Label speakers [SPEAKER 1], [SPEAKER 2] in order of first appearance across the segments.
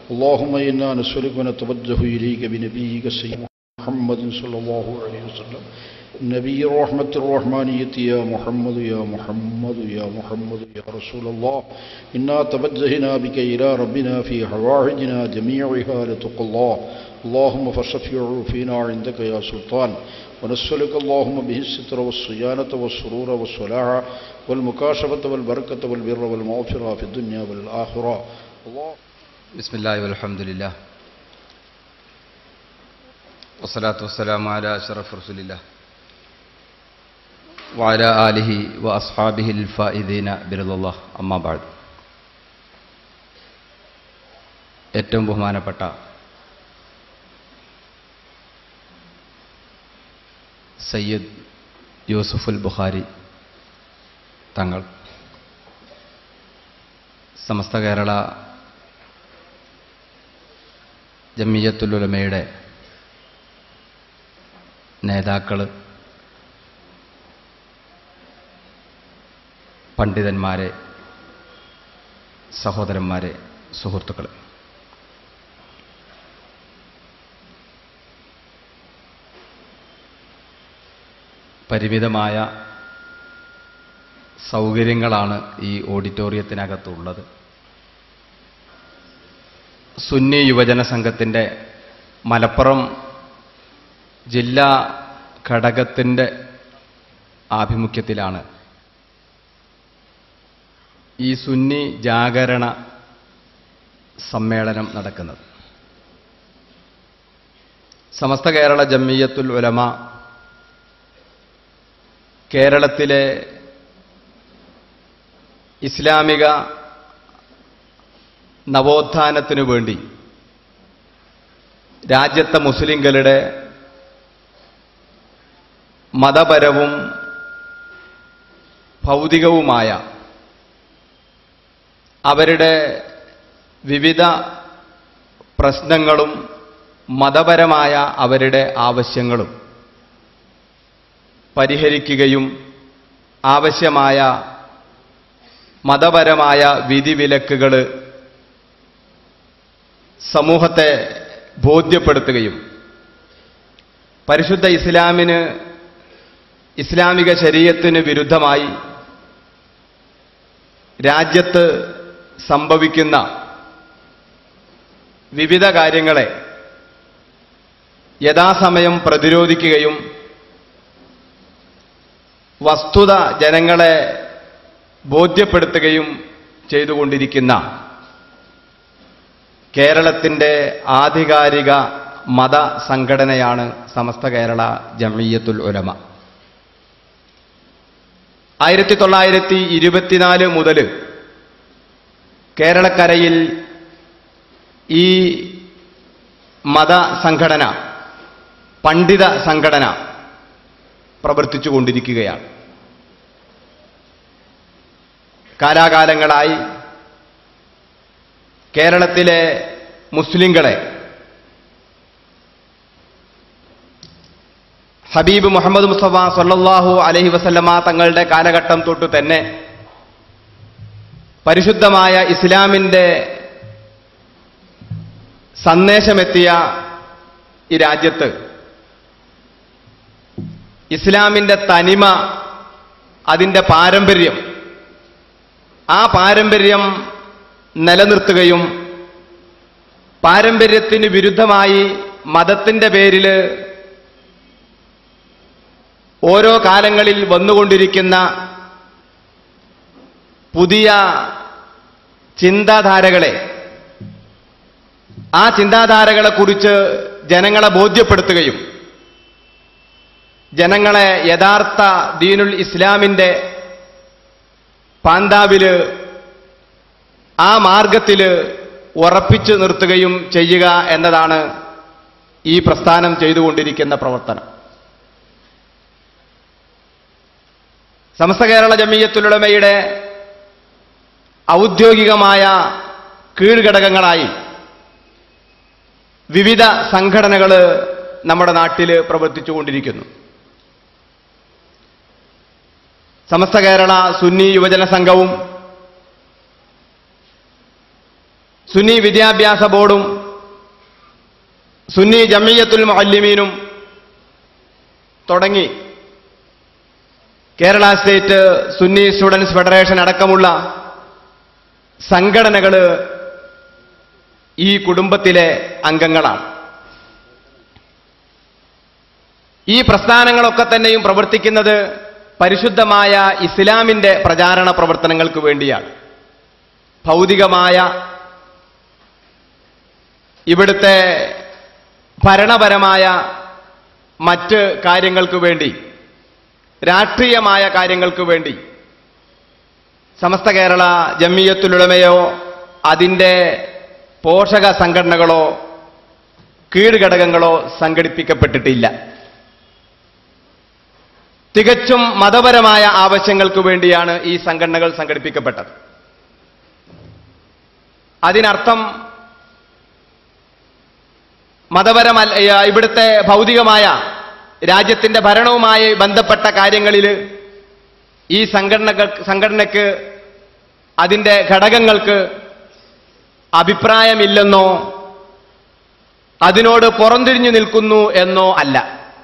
[SPEAKER 1] اللهم إنا نسألك ونتوجه إليك بنبيك سيدنا محمد صلى الله عليه وسلم نبي الرحمة الرحمانية يا محمد يا محمد يا محمد يا رسول الله إنا توجهنا بك إلى ربنا في حوائجنا جميعها لتقى الله اللهم فشفع فينا عندك يا سلطان ونسألك اللهم به الستر والصيانة والسرور والصلاح والمكاشفة والبركة والبر والمغفرة في الدنيا والآخرة الله
[SPEAKER 2] بسم الله والحمد لله والصلاة والسلام على أشرف رسول الله وعلى آله وأصحابه الفائزين برضا الله أما بعد ഏറ്റവും ബഹുമാനപ്പെട്ട സയ്യദ് യൂസുഫുൽ ബുഖാരി തങ്ങൾ സമസ്ത കേരള ജമിയത്തുലുലമയുടെ നേതാക്കൾ പണ്ഡിതന്മാരെ സഹോദരന്മാരെ സുഹൃത്തുക്കൾ പരിമിതമായ സൗകര്യങ്ങളാണ് ഈ ഓഡിറ്റോറിയത്തിനകത്തുള്ളത് സുന്നി യുവജന സംഘത്തിൻ്റെ മലപ്പുറം ജില്ലാ ഘടകത്തിൻ്റെ ആഭിമുഖ്യത്തിലാണ് ഈ സുന്നി ജാഗരണ സമ്മേളനം നടക്കുന്നത് സമസ്ത കേരള ജമ്മിയത്തുൽ ഉലമ കേരളത്തിലെ ഇസ്ലാമിക നവോത്ഥാനത്തിനു വേണ്ടി രാജ്യത്തെ മുസ്ലിങ്ങളുടെ മതപരവും ഭൗതികവുമായ അവരുടെ വിവിധ പ്രശ്നങ്ങളും മതപരമായ അവരുടെ ആവശ്യങ്ങളും പരിഹരിക്കുകയും ആവശ്യമായ മതപരമായ വിധിവിലക്കുകൾ സമൂഹത്തെ ബോധ്യപ്പെടുത്തുകയും പരിശുദ്ധ ഇസ്ലാമിന് ഇസ്ലാമിക ശരീരത്തിന് വിരുദ്ധമായി രാജ്യത്ത് സംഭവിക്കുന്ന വിവിധ കാര്യങ്ങളെ യഥാസമയം പ്രതിരോധിക്കുകയും വസ്തുത ജനങ്ങളെ ബോധ്യപ്പെടുത്തുകയും ചെയ്തുകൊണ്ടിരിക്കുന്ന കേരളത്തിൻ്റെ ആധികാരിക മത സംഘടനയാണ് സമസ്ത കേരള ജമിയത്തുൽ ഉലമ ആയിരത്തി തൊള്ളായിരത്തി ഇരുപത്തിനാല് മുതൽ കേരളക്കരയിൽ ഈ മത സംഘടന പണ്ഡിത സംഘടന പ്രവർത്തിച്ചുകൊണ്ടിരിക്കുകയാണ് കാലാകാലങ്ങളായി കേരളത്തിലെ മുസ്ലിങ്ങളെ ഹബീബ് മുഹമ്മദ് മുസ്തഫ സല്ലല്ലാഹു അലൈഹി വസല്ലമ തങ്ങളുടെ കാലഘട്ടം തൊട്ട് തന്നെ പരിശുദ്ധമായ ഇസ്ലാമിൻ്റെ സന്ദേശമെത്തിയ ഈ രാജ്യത്ത് ഇസ്ലാമിൻ്റെ തനിമ അതിൻ്റെ പാരമ്പര്യം ആ പാരമ്പര്യം നിലനിർത്തുകയും പാരമ്പര്യത്തിന് വിരുദ്ധമായി മതത്തിൻ്റെ പേരിൽ ഓരോ കാലങ്ങളിൽ വന്നുകൊണ്ടിരിക്കുന്ന പുതിയ ചിന്താധാരകളെ ആ ചിന്താധാരകളെക്കുറിച്ച് ജനങ്ങളെ ബോധ്യപ്പെടുത്തുകയും ജനങ്ങളെ യഥാർത്ഥ ദീനുൽ ഇസ്ലാമിൻ്റെ പാന്താവില് ആ മാർഗത്തിൽ ഉറപ്പിച്ചു നിർത്തുകയും ചെയ്യുക എന്നതാണ് ഈ പ്രസ്ഥാനം ചെയ്തുകൊണ്ടിരിക്കുന്ന പ്രവർത്തനം സമസ്ത കേരള ജമീയത്തുലുടമയുടെ ഔദ്യോഗികമായ കീഴ്ഘടകങ്ങളായി വിവിധ സംഘടനകൾ നമ്മുടെ നാട്ടിൽ പ്രവർത്തിച്ചുകൊണ്ടിരിക്കുന്നു സമസ്ത കേരള സുന്നി യുവജന സംഘവും സുന്നി വിദ്യാഭ്യാസ ബോർഡും സുന്നി ജമിയത്തുൽ മുഅല്ലിമീനും തുടങ്ങി Kerala state Sunni students federation അടക്കമുള്ള സംഘടനകൾ ഈ കുടുംബത്തിലെ അംഗങ്ങളാണ് ഈ പ്രസ്ഥാനങ്ങളൊക്കെ തന്നെയും പ്രവർത്തിക്കുന്നത് പരിശുദ്ധമായ ഇസ്ലാമിന്റെ പ്രചാരണ പ്രവർത്തനങ്ങൾക്ക് വേണ്ടിയാണ് ഭൗതികമായ ഇവിടുത്തെ ഭരണപരമായ മറ്റ് കാര്യങ്ങൾക്ക് വേണ്ടി രാഷ്ട്രീയമായ കാര്യങ്ങൾക്ക് വേണ്ടി സമസ്ത കേരള ജമ്മിയത്തുലുടമയോ അതിൻ്റെ പോഷക സംഘടനകളോ കീഴ്ഘടകങ്ങളോ സംഘടിപ്പിക്കപ്പെട്ടിട്ടില്ല തികച്ചും മതപരമായ ആവശ്യങ്ങൾക്ക് വേണ്ടിയാണ് ഈ സംഘടനകൾ സംഘടിപ്പിക്കപ്പെട്ടത് അതിനർത്ഥം മതപരമല്ല ഏ, ഇവിടുത്തെ ഭൗതികമായ രാജ്യത്തിന്റെ ഭരണവുമായി ബന്ധപ്പെട്ട കാര്യങ്ങളിൽ ഈ സംഘടനകൾ സംഘടനയ്ക്ക് അതിന്റെ ഘടകങ്ങൾക്ക് അഭിപ്രായമില്ലെന്നോ അതിനോട് പുറംതിരിഞ്ഞു നിൽക്കുന്നു എന്നോ അല്ല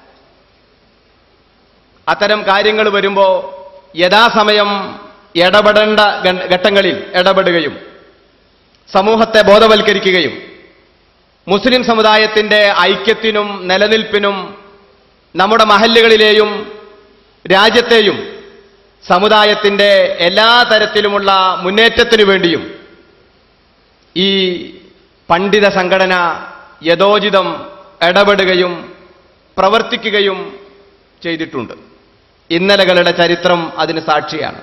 [SPEAKER 2] അത്തരം കാര്യങ്ങൾ വരുമ്പോൾ യഥാസമയം ഇടപെടേണ്ട ഗ- ഘട്ടങ്ങളിൽ ഇടപെടുകയും സമൂഹത്തെ ബോധവൽക്കരിക്കുകയും മുസ്ലിം സമുദായത്തിന്റെ ഐക്യത്തിനും നിലനിൽപ്പിനും നമ്മുടെ മഹല്ലുകളിലെയും രാജ്യത്തെയും സമുദായത്തിന്റെ എല്ലാ തരത്തിലുമുള്ള മുന്നേറ്റത്തിനു വേണ്ടിയും ഈ പണ്ഡിത സംഘടന യഥോചിതം ഇടപെടുകയും പ്രവർത്തിക്കുകയും ചെയ്തിട്ടുണ്ട് ഇന്നലകളുടെ ചരിത്രം അതിന് സാക്ഷിയാണ്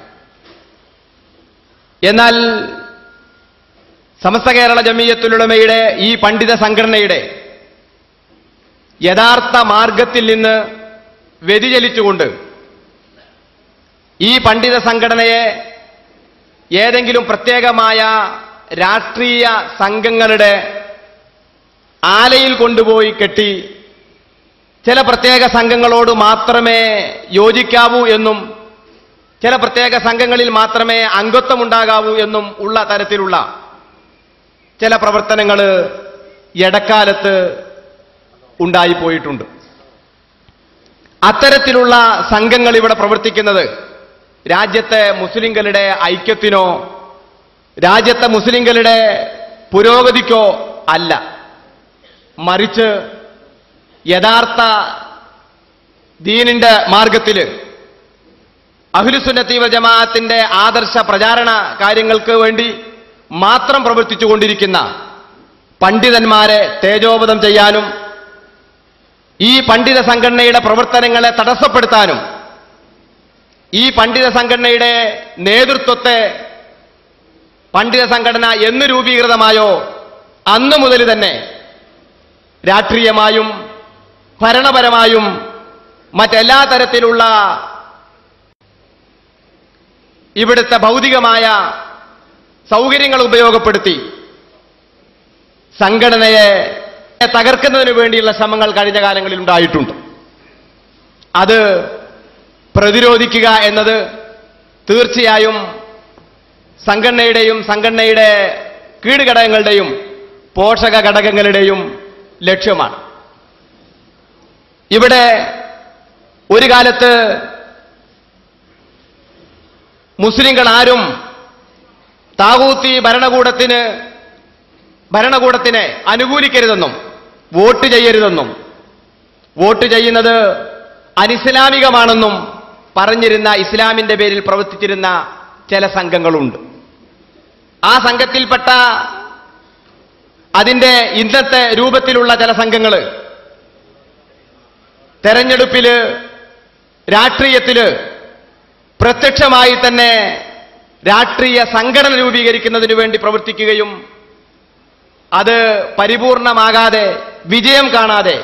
[SPEAKER 2] എന്നാൽ സമസ്ത കേരള ജമീയത്തുലുടമയുടെ ഈ പണ്ഡിത സംഘടനയുടെ യഥാർത്ഥ മാർഗത്തിൽ നിന്ന് വ്യതിചലിച്ചുകൊണ്ട് ഈ പണ്ഡിത സംഘടനയെ ഏതെങ്കിലും പ്രത്യേകമായ രാഷ്ട്രീയ സംഘങ്ങളുടെ ആലയിൽ കൊണ്ടുപോയി കെട്ടി ചില പ്രത്യേക സംഘങ്ങളോട് മാത്രമേ യോജിക്കാവൂ എന്നും ചില പ്രത്യേക സംഘങ്ങളിൽ മാത്രമേ അംഗത്വമുണ്ടാകാവൂ എന്നും ഉള്ള തരത്തിലുള്ള ചില പ്രവർത്തനങ്ങൾ ഇടക്കാലത്ത് ഉണ്ടായിപ്പോയിട്ടുണ്ട് അത്തരത്തിലുള്ള സംഘങ്ങൾ ഇവിടെ പ്രവർത്തിക്കുന്നത് രാജ്യത്തെ മുസ്ലിങ്ങളുടെ ഐക്യത്തിനോ രാജ്യത്തെ മുസ്ലിങ്ങളുടെ പുരോഗതിക്കോ അല്ല മറിച്ച് യഥാർത്ഥ ദീനിന്റെ മാർഗത്തിൽ അഖിലുസുന്നത്തീവ ജമാഅത്തിന്റെ ആദർശ പ്രചാരണ കാര്യങ്ങൾക്ക് വേണ്ടി മാത്രം പ്രവർത്തിച്ചുകൊണ്ടിരിക്കുന്ന പണ്ഡിതന്മാരെ തേജോവധം ചെയ്യാനും ഈ പണ്ഡിത സംഘടനയുടെ പ്രവർത്തനങ്ങളെ തടസ്സപ്പെടുത്താനും ഈ പണ്ഡിത സംഘടനയുടെ നേതൃത്വത്തെ പണ്ഡിത സംഘടന എന്ന് രൂപീകൃതമായോ അന്നു മുതൽ തന്നെ രാഷ്ട്രീയമായും ഭരണപരമായും മറ്റെല്ലാ തരത്തിലുള്ള ഇവിടുത്തെ ഭൗതികമായ സൗകര്യങ്ങൾ ഉപയോഗപ്പെടുത്തി സംഘടനയെ തകർക്കുന്നതിന് വേണ്ടിയുള്ള ശ്രമങ്ങൾ കഴിഞ്ഞ കാലങ്ങളിൽ ഉണ്ടായിട്ടുണ്ട് അത് പ്രതിരോധിക്കുക എന്നത് തീർച്ചയായും സംഘടനയുടെയും സംഘടനയുടെ കീഴ്ഘടകങ്ങളുടെയും പോഷക ഘടകങ്ങളുടെയും ലക്ഷ്യമാണ് ഇവിടെ ഒരു കാലത്ത് മുസ്ലിങ്ങൾ ആരും താകൂത്തി ഭരണകൂടത്തിന് ഭരണകൂടത്തിനെ അനുകൂലിക്കരുതെന്നും വോട്ട് ചെയ്യരുതെന്നും വോട്ട് ചെയ്യുന്നത് അനിസ്ലാമികമാണെന്നും പറഞ്ഞിരുന്ന ഇസ്ലാമിന്റെ പേരിൽ പ്രവർത്തിച്ചിരുന്ന ചില സംഘങ്ങളുണ്ട് ആ സംഘത്തിൽപ്പെട്ട അതിന്റെ ഇന്നത്തെ രൂപത്തിലുള്ള ചില സംഘങ്ങൾ തെരഞ്ഞെടുപ്പില് രാഷ്ട്രീയത്തില് പ്രത്യക്ഷമായി തന്നെ രാഷ്ട്രീയ സംഘടന രൂപീകരിക്കുന്നതിന് വേണ്ടി പ്രവർത്തിക്കുകയും അത് പരിപൂർണമാകാതെ വിജയം കാണാതെ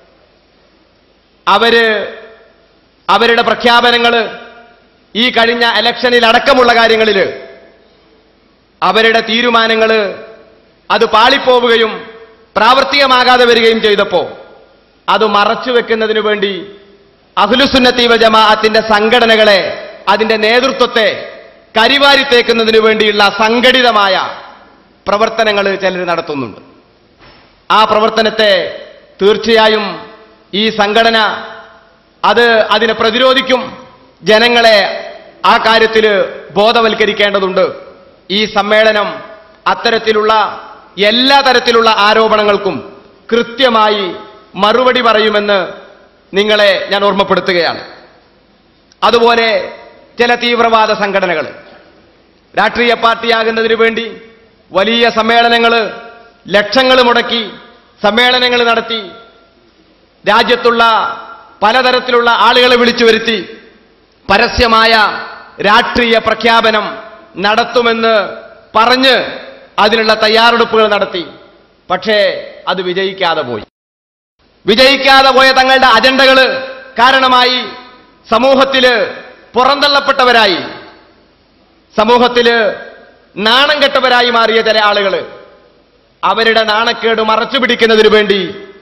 [SPEAKER 2] അവര് അവരുടെ പ്രഖ്യാപനങ്ങൾ ഈ കഴിഞ്ഞ ഇലക്ഷനിൽ അടക്കമുള്ള കാര്യങ്ങളിൽ അവരുടെ തീരുമാനങ്ങൾ അത് പാളിപ്പോവുകയും പ്രാവർത്തികമാകാതെ വരികയും ചെയ്തപ്പോൾ അത് മറച്ചു വെക്കുന്നതിന് വേണ്ടി അഖിലുസുന്നത്തീവ ജമാഅത്തിന്റെ സംഘടനകളെ അതിന്റെ നേതൃത്വത്തെ കരിവാരി തേക്കുന്നതിന് വേണ്ടിയുള്ള സംഘടിതമായ പ്രവർത്തനങ്ങൾ ചിലർ നടത്തുന്നുണ്ട് ആ പ്രവർത്തനത്തെ തീർച്ചയായും ഈ സംഘടന അത് അതിനെ പ്രതിരോധിക്കും ജനങ്ങളെ ആ കാര്യത്തിൽ ബോധവൽക്കരിക്കേണ്ടതുണ്ട് ഈ സമ്മേളനം അത്തരത്തിലുള്ള എല്ലാ തരത്തിലുള്ള ആരോപണങ്ങൾക്കും കൃത്യമായി മറുപടി പറയുമെന്ന് നിങ്ങളെ ഞാൻ ഓർമ്മപ്പെടുത്തുകയാണ് അതുപോലെ ചില തീവ്രവാദ സംഘടനകൾ രാഷ്ട്രീയ പാർട്ടിയാകുന്നതിന് വേണ്ടി വലിയ സമ്മേളനങ്ങൾ ലക്ഷങ്ങൾ മുടക്കി സമ്മേളനങ്ങൾ നടത്തി രാജ്യത്തുള്ള പലതരത്തിലുള്ള ആളുകളെ വിളിച്ചു വരുത്തി പരസ്യമായ രാഷ്ട്രീയ പ്രഖ്യാപനം നടത്തുമെന്ന് പറഞ്ഞ് അതിനുള്ള തയ്യാറെടുപ്പുകൾ നടത്തി പക്ഷേ അത് വിജയിക്കാതെ പോയി വിജയിക്കാതെ പോയ തങ്ങളുടെ അജണ്ടകൾ കാരണമായി സമൂഹത്തില് പുറന്തള്ളപ്പെട്ടവരായി സമൂഹത്തില് നാണം കെട്ടവരായി മാറിയ ചില ആളുകൾ അവരുടെ നാണക്കേട് മറച്ചു പിടിക്കുന്നതിനു വേണ്ടി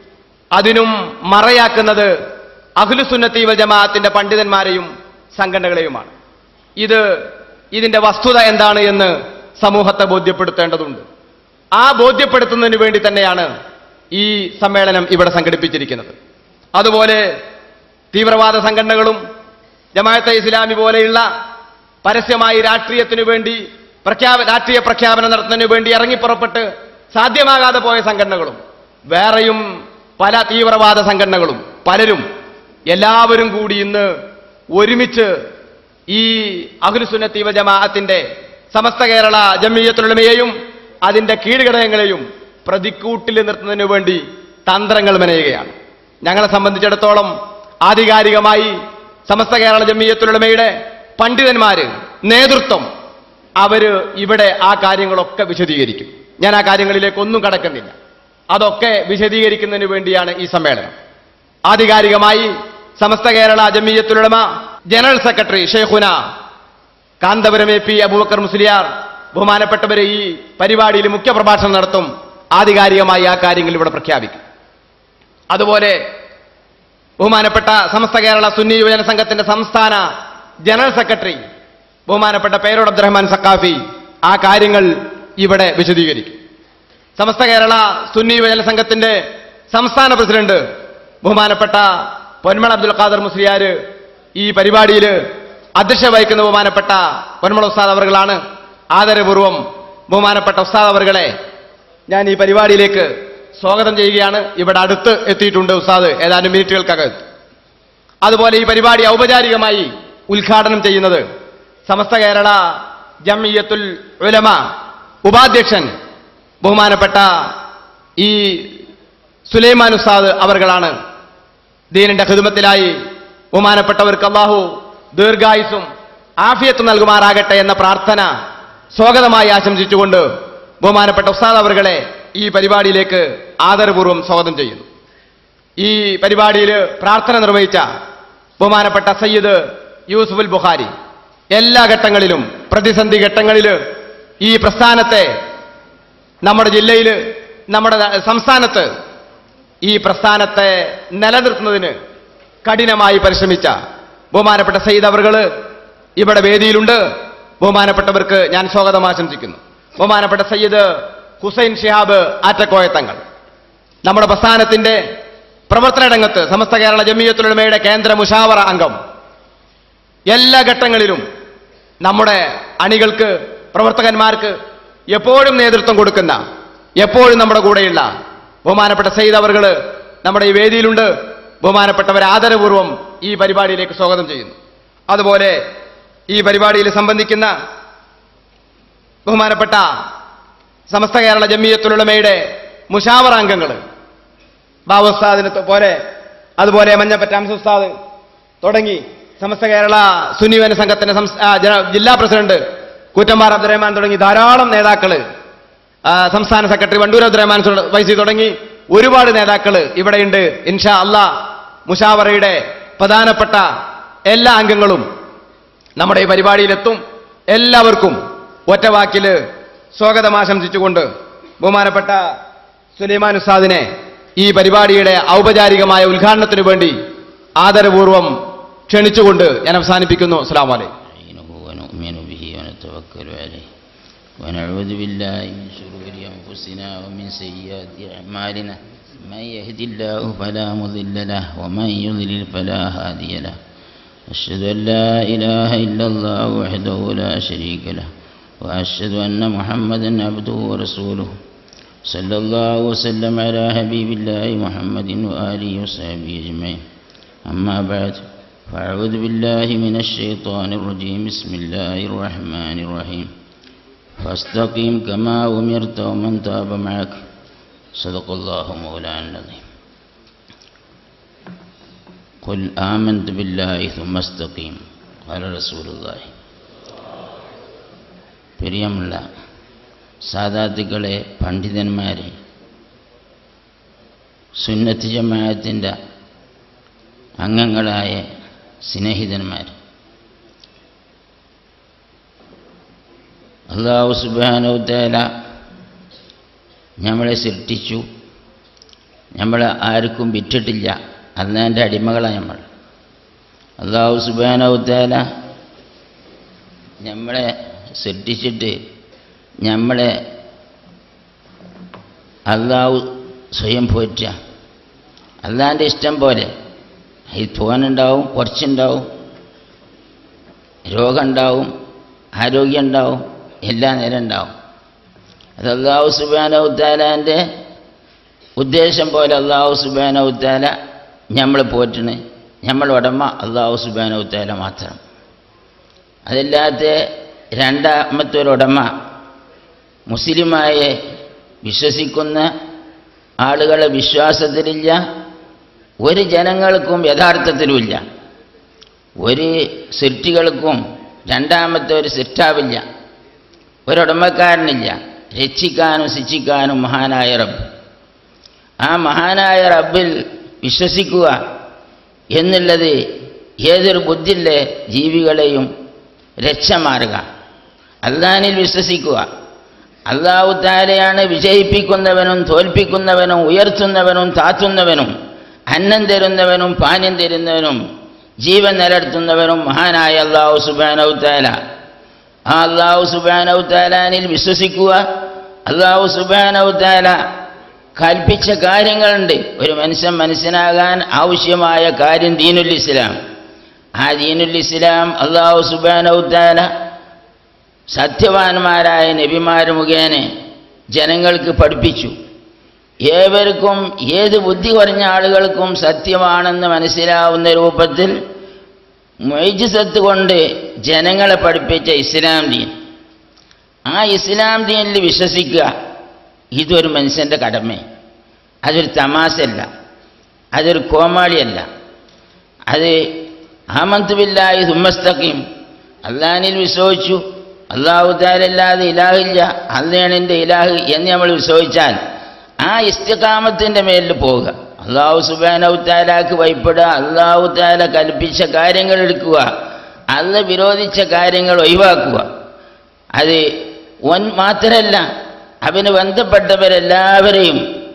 [SPEAKER 2] അതിനും മറയാക്കുന്നത് അഖിലുസുന്നത്തി വൽ ജമാഅത്തിന്റെ പണ്ഡിതന്മാരെയും സംഘടനകളെയുമാണ് ഇത് ഇതിന്റെ വസ്തുത എന്താണ് എന്ന് സമൂഹത്തെ ബോധ്യപ്പെടുത്തേണ്ടതുണ്ട് ആ ബോധ്യപ്പെടുത്തുന്നതിന് വേണ്ടി തന്നെയാണ് ഈ സമ്മേളനം ഇവിടെ സംഘടിപ്പിച്ചിരിക്കുന്നത് അതുപോലെ തീവ്രവാദ സംഘടനകളും ജമാഅത്തെ ഇസ്ലാമി പോലെയുള്ള പരസ്യമായി രാഷ്ട്രീയത്തിനു വേണ്ടി പ്രഖ്യാപ രാഷ്ട്രീയ പ്രഖ്യാപനം നടത്തുന്നതിന് വേണ്ടി ഇറങ്ങിപ്പുറപ്പെട്ട് സാധ്യമാകാതെ പോയ സംഘടനകളും വേറെയും പല തീവ്രവാദ സംഘടനകളും പലരും എല്ലാവരും കൂടി ഇന്ന് ഒരുമിച്ച് ഈ അഖിലുസുന്നത്തീവ ജമാഅത്തിന്റെ സമസ്ത കേരള ജമീയത്തുലമയെയും അതിന്റെ കീഴ്ഘടകങ്ങളെയും പ്രതിക്കൂട്ടിൽ നിർത്തുന്നതിനു വേണ്ടി തന്ത്രങ്ങൾ മെനയുകയാണ് ഞങ്ങളെ സംബന്ധിച്ചിടത്തോളം ആധികാരികമായി സമസ്ത കേരള ജമീയത്തുലമയുടെ പണ്ഡിതന്മാര് നേതൃത്വം അവര് ഇവിടെ ആ കാര്യങ്ങളൊക്കെ വിശദീകരിക്കും ഞാൻ ആ കാര്യങ്ങളിലേക്ക് ഒന്നും കടക്കുന്നില്ല അതൊക്കെ വിശദീകരിക്കുന്നതിന് വേണ്ടിയാണ് ഈ സമ്മേളനം ആധികാരികമായി Samastha Kerala Jamiyyathul Ulama general secretary Shaikhuna Kanthapuram A P Aboobacker Musliyar ബഹുമാനപ്പെട്ടവരെ ഈ പരിപാടിയിൽ മുഖ്യപ്രഭാഷണം നടത്തും ആധികാരികമായി ആ കാര്യങ്ങൾ ഇവിടെ പ്രഖ്യാപിക്കും അതുപോലെ ബഹുമാനപ്പെട്ട സമസ്ത കേരള സുന്നി യുവജന സംഘത്തിന്റെ സംസ്ഥാന ജനറൽ സെക്രട്ടറി ബഹുമാനപ്പെട്ട പേരോട് അബ്ദുറഹ്മാൻ സക്കാഫി ആ കാര്യങ്ങൾ ഇവിടെ വിശദീകരിക്കും സമസ്ത കേരള സുന്നി യുവജന സംഘത്തിന്റെ സംസ്ഥാന പ്രസിഡന്റ് ബഹുമാനപ്പെട്ട പൊന്മള അബ്ദുൽ ഖാദർ മുസ്ലിയാർ ഈ പരിപാടിയിൽ അധ്യക്ഷ വഹിക്കുന്ന ബഹുമാനപ്പെട്ട പൊന്മള ഉസ്താദ് അവർകളാണ് ആദരപൂർവം ബഹുമാനപ്പെട്ട ഉസ്താദ് അവർകളെ ഞാൻ ഈ പരിപാടിയിലേക്ക് സ്വാഗതം ചെയ്യുകയാണ് ഇവിടെ അടുത്ത് എത്തിയിട്ടുണ്ട് ഉസ്താദ് ഏതാനും മിനിറ്റുകൾക്കകം അതുപോലെ ഈ പരിപാടി ഔപചാരികമായി ഉദ്ഘാടനം ചെയ്യുന്നത് സമസ്ത കേരള ജമിയത്തുൽ ഉലമ ഉപാധ്യക്ഷൻ ബഹുമാനപ്പെട്ട ഈ സുലൈമാൻ ഉസ്താദ് അവർകളാണ് ദീനിന്റെ ഹിദമത്തിലായി ബഹുമാനപ്പെട്ടവർക്ക് അള്ളാഹു ദീർഘായുസും ആഫിയത്ത് നൽകുമാറാകട്ടെ എന്ന പ്രാർത്ഥന സ്വാഗതമായി ആശംസിച്ചുകൊണ്ട് ബഹുമാനപ്പെട്ട ഉസ്താദ് അവർകളെ ഈ പരിപാടിയിലേക്ക് ആദരപൂർവ്വം സ്വാഗതം ചെയ്യുന്നു ഈ പരിപാടിയിൽ പ്രാർത്ഥന നിർവഹിച്ച ബഹുമാനപ്പെട്ട സയ്യിദ് യൂസുഫുൽ ബുഖാരി എല്ലാ ഘട്ടങ്ങളിലും പ്രതിസന്ധി ഘട്ടങ്ങളിൽ ഈ പ്രസ്ഥാനത്തെ നമ്മുടെ ജില്ലയിൽ നമ്മുടെ സംസ്ഥാനത്ത് ഈ പ്രസ്ഥാനത്തെ നിലനിർത്തുന്നതിന് കഠിനമായി പരിശ്രമിച്ച ബഹുമാനപ്പെട്ട സയ്യിദ് അവർകൾ ഇവിടെ വേദിയിലുണ്ട് ബഹുമാനപ്പെട്ടവർക്ക് ഞാൻ സ്വാഗതം ആശംസിക്കുന്നു ബഹുമാനപ്പെട്ട സയ്യിദ് ഹുസൈൻ ഷിഹാബ് ആറ്റക്കോയത്തങ്ങൾ നമ്മുടെ പ്രസ്ഥാനത്തിന്റെ പ്രവർത്തന രംഗത്ത് സമസ്ത കേരള ജമിയത്തുലമയുടെ കേന്ദ്ര മുഷാവറ അംഗം എല്ലാ ഘട്ടങ്ങളിലും നമ്മുടെ അണികൾക്ക് പ്രവർത്തകന്മാർക്ക് എപ്പോഴും നേതൃത്വം കൊടുക്കുന്ന എപ്പോഴും നമ്മുടെ കൂടെയുള്ള ബഹുമാനപ്പെട്ട സയ്യിദ് അവർകൾ നമ്മുടെ ഈ വേദിയിലുണ്ട് ബഹുമാനപ്പെട്ടവരെ ആദരപൂർവ്വം ഈ പരിപാടിയിലേക്ക് സ്വാഗതം ചെയ്യുന്നു അതുപോലെ ഈ പരിപാടിയിൽ സംബന്ധിക്കുന്ന ബഹുമാനപ്പെട്ട സമസ്ത കേരള ജമിയത്തുലമയുടെ മുഷാവറ അംഗങ്ങൾ ബാബുസ്താദിനെ പോലെ അതുപോലെ മഞ്ഞപ്പറ്റ അംസുസ്താദ് തുടങ്ങി സമസ്ത കേരള സുന്നിവന സംഘത്തിന്റെ സംസ്- ആ, ജന- ജില്ലാ പ്രസിഡന്റ് കൂറ്റമ്പാറ അബ്ദുറഹ്മാൻ തുടങ്ങി ധാരാളം നേതാക്കള് ആ, സംസ്ഥാന സെക്രട്ടറി വണ്ടൂർ അബ്ദുറഹ്മാൻ സുൾ- വൈസി തുടങ്ങി ഒരുപാട് നേതാക്കള് ഇവിടെയുണ്ട് ഇൻഷാ അള്ളാ മുഷാവറയുടെ പ്രധാനപ്പെട്ട എല്ലാ അംഗങ്ങളും നമ്മുടെ ഈ പരിപാടിയിലെത്തും എല്ലാവർക്കും ഒറ്റവാക്കില് സ്വാഗതം ആശംസിച്ചുകൊണ്ട് ബഹുമാനപ്പെട്ട സുലൈമാൻ ഉസ്താദിനെ ഈ പരിപാടിയുടെ ഔപചാരികമായ ഉദ്ഘാടനത്തിനു വേണ്ടി ആദരപൂർവം ക്ഷണിച്ചുകൊണ്ട് ഞാൻ അവസാനിപ്പിക്കുന്നു അസ്സാം വലൈക്കും
[SPEAKER 3] نستعينه ونؤمن به ونتوكل عليه ونعوذ بالله من شرور أنفسنا ومن سيئات أعمالنا من يهد الله فلا مضل له ومن يضلل فلا هادي له أشهد أن لا إله إلا الله وحده لا شريك له وأشهد أن محمدا عبده ورسوله صلى الله وسلم على حبيب الله محمد وآله وصحبه أجمعين أما بعد فأعوذ بالله من الشيطان الرجيم بسم الله الرحمن الرحيم فاستقيم كما أمرت ومن تاب معك صدق الله مولانا العظيم قل آمنت بالله ثم استقيم قال رسول الله പ്രിയമുള്ള സാധാത്തുക്കളെ പണ്ഡിതന്മാരെ സുന്നത്ത് ജമാഅത്തിൻ്റെ അംഗങ്ങളായ സ്നേഹിതന്മാർ അള്ളാഹു സുബാനൗത്തേല നമ്മളെ സൃഷ്ടിച്ചു നമ്മൾ ആർക്കും വിറ്റിട്ടില്ല അള്ളാൻ്റെ അടിമകളാണ് നമ്മൾ അള്ളാഹു സുബാനൗത്തേല നമ്മളെ സൃഷ്ടിച്ചിട്ട് നമ്മളെ അള്ളാഹു സ്വയം പോറ്റുക അള്ളാൻ്റെ ഇഷ്ടം പോലെ ഈ തോനുണ്ടാവും കുറച്ചുണ്ടാവും രോഗമുണ്ടാവും ആരോഗ്യം ഉണ്ടാവും എല്ലാ നേരം ഉണ്ടാവും അത് അള്ളാഹു സുബാനൗത്താലാൻ്റെ ഉദ്ദേശം പോലെ അള്ളാഹു സുബാനൗത്താല നമ്മൾ പോറ്റണ് നമ്മൾ ഉടമ അള്ളാഹു സുബാനൗത്താല മാത്രം അതല്ലാത്ത രണ്ടാമത്തെ ഒരു ഉടമ മുസ്ലിമായ വിശ്വസിക്കുന്ന ആളുകളെ വിശ്വാസത്തിലില്ല ഒരു ജനങ്ങൾക്കും യഥാർത്ഥത്തിലുമില്ല ഒരു സൃഷ്ടികൾക്കും രണ്ടാമത്തെ ഒരു സൃഷ്ടാവില്ല ഒരുടമക്കാരനില്ല രക്ഷിക്കാനും ശിക്ഷിക്കാനും മഹാനായ റബ്ബ് ആ മഹാനായ റബ്ബിൽ വിശ്വസിക്കുക എന്നുള്ളത് ഏതൊരു ബുദ്ധിയുള്ള ജീവികളെയും രക്ഷമാറുക അള്ളാനിൽ വിശ്വസിക്കുക അള്ളാഹു താരയാണ് വിജയിപ്പിക്കുന്നവനും തോൽപ്പിക്കുന്നവനും ഉയർത്തുന്നവനും താത്തുന്നവനും അന്നം തരുന്നവനും പാനീയം തരുന്നവനും ജീവൻ നിലനിർത്തുന്നവനും മഹാനായ അള്ളാഹു സുബാനൗത്താല ആ അള്ളാഹു സുബാനൗത്താലാനിൽ വിശ്വസിക്കുക അള്ളാഹു സുബാനൗത്താല കൽപ്പിച്ച കാര്യങ്ങളുണ്ട് ഒരു മനുഷ്യൻ മനസ്സിനാകാൻ ആവശ്യമായ കാര്യം ദീനുൽ ഇസ്ലാം ആ ദീനുൽ ഇസ്ലാം അള്ളാഹു സുബാനൗത്താല സത്യവാന്മാരായ നബിമാർ മുഖേന ജനങ്ങൾക്ക് പഠിപ്പിച്ചു ഏവർക്കും ഏത് ബുദ്ധി കുറഞ്ഞ ആളുകൾക്കും സത്യമാണെന്ന് മനസ്സിലാവുന്ന രൂപത്തിൽ മൊയ്ജിസത്ത് കൊണ്ട് ജനങ്ങളെ പഠിപ്പിച്ച ഇസ്ലാം ദീൻ ആ ഇസ്ലാം ദീനിൽ വിശ്വസിക്കുക ഇതൊരു മനുഷ്യൻ്റെ കടമ അതൊരു തമാശല്ല അതൊരു കോമാളിയല്ല അത് ആമന്തുബില്ലായി സുമ്മസ്തക്കും അള്ളാനിൽ വിശ്വസിച്ചു അള്ളാഹു താരല്ലാതെ ഇലാഹില്ല അള്ളയാണ് എൻ്റെ ഇലാഹ് എന്ന് നമ്മൾ വിശ്വസിച്ചാൽ ആ ഇസ്തികാമത്തിൻ്റെ മേലിൽ പോവുക അള്ളാഹു സുബാനവ് താലാക്ക് ഭയപ്പെടുക അള്ളാഹു താല കൽപ്പിച്ച കാര്യങ്ങൾ എടുക്കുക അല്ല വിരോധിച്ച കാര്യങ്ങൾ ഒഴിവാക്കുക അത് ഒൻ മാത്രമല്ല അവന് ബന്ധപ്പെട്ടവരെല്ലാവരെയും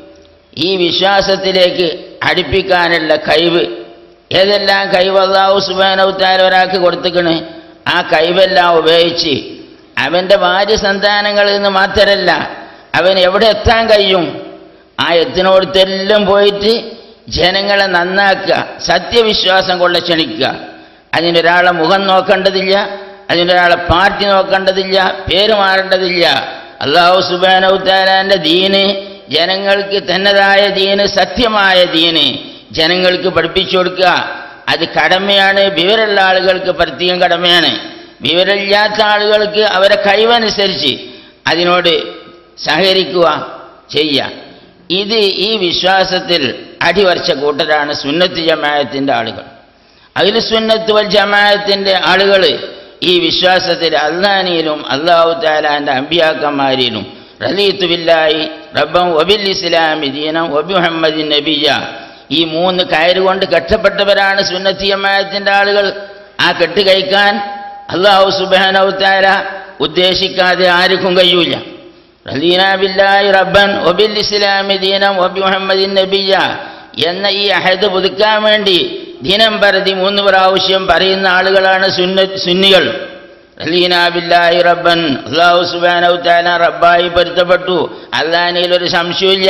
[SPEAKER 3] ഈ വിശ്വാസത്തിലേക്ക് അടുപ്പിക്കാനുള്ള കഴിവ് ഏതെല്ലാം കഴിവ് അള്ളാഹു സുബാനവ് താല ഒരാൾക്ക് കൊടുത്തിക്കണ് ആ കഴിവെല്ലാം ഉപയോഗിച്ച് അവൻ്റെ ഭാര്യ സന്താനങ്ങളിൽ നിന്ന് മാത്രമല്ല അവൻ എവിടെ എത്താൻ കഴിയും ആ എത്തിനോടത്തെല്ലാം പോയിട്ട് ജനങ്ങളെ നന്നാക്കുക സത്യവിശ്വാസം കൊണ്ട് ക്ഷണിക്കുക അതിനൊരാളെ മുഖം നോക്കേണ്ടതില്ല അതിനൊരാളെ പാർട്ടി നോക്കേണ്ടതില്ല പേര് മാറേണ്ടതില്ല അള്ളാഹു സുബാനൗത്താലാൻ്റെ ദീന് ജനങ്ങൾക്ക് തന്നതായ ദീന് സത്യമായ ദീന് ജനങ്ങൾക്ക് പഠിപ്പിച്ചു കൊടുക്കുക അത് കടമയാണ് വിവരമുള്ള ആളുകൾക്ക് പ്രത്യേകം കടമയാണ് വിവരമില്ലാത്ത ആളുകൾക്ക് അവരെ കഴിവനുസരിച്ച് അതിനോട് സഹകരിക്കുക ചെയ്യുക ഇത് ഈ വിശ്വാസത്തിൽ അടിവരച്ച കൂട്ടരാണ് സുന്നത്ത് ജമായത്തിൻ്റെ ആളുകൾ അതിൽ സുന്നത്ത് വൽ ജമായത്തിൻ്റെ ആളുകൾ ഈ വിശ്വാസത്തിൽ അള്ളാനിയിലും അള്ളാഹു താലാൻ്റെ അമ്പിയാക്കന്മാരിലും റലീത്തു ബില്ലായി റബ്ബം വബിൽ ഇസ്ലാമി ദീനം വബി മുഹമ്മദിൻ നബിയ ഈ മൂന്ന് കയറുകൊണ്ട് കെട്ടപ്പെട്ടവരാണ് സുന്നത്തി ജമായത്തിൻ്റെ ആളുകൾ ആ കെട്ട് കഴിക്കാൻ അള്ളാഹു സുബാനവു താല ഉദ്ദേശിക്കാതെ ആർക്കും കഴിയൂല റലീന ബില്ലായി റബ്ബൻ ഒബിൽ ഇസ്ലാമി ദീനം ഒബി മുഹമ്മദിൻ നബിയ എന്ന ഈ അഹദ് പുതുക്കാൻ വേണ്ടി ദിനം പരതി മൂന്ന് പ്രാവശ്യം പറയുന്ന ആളുകളാണ് സുന്ന സുന്നികൾ റലീനാബില്ലാഹി റബ്ബൻ അള്ളാഹു സുബാനവ് താല റബ്ബായി പൊരുത്തപ്പെട്ടു അള്ളാഹനിൽ ഒരു സംശയമില്ല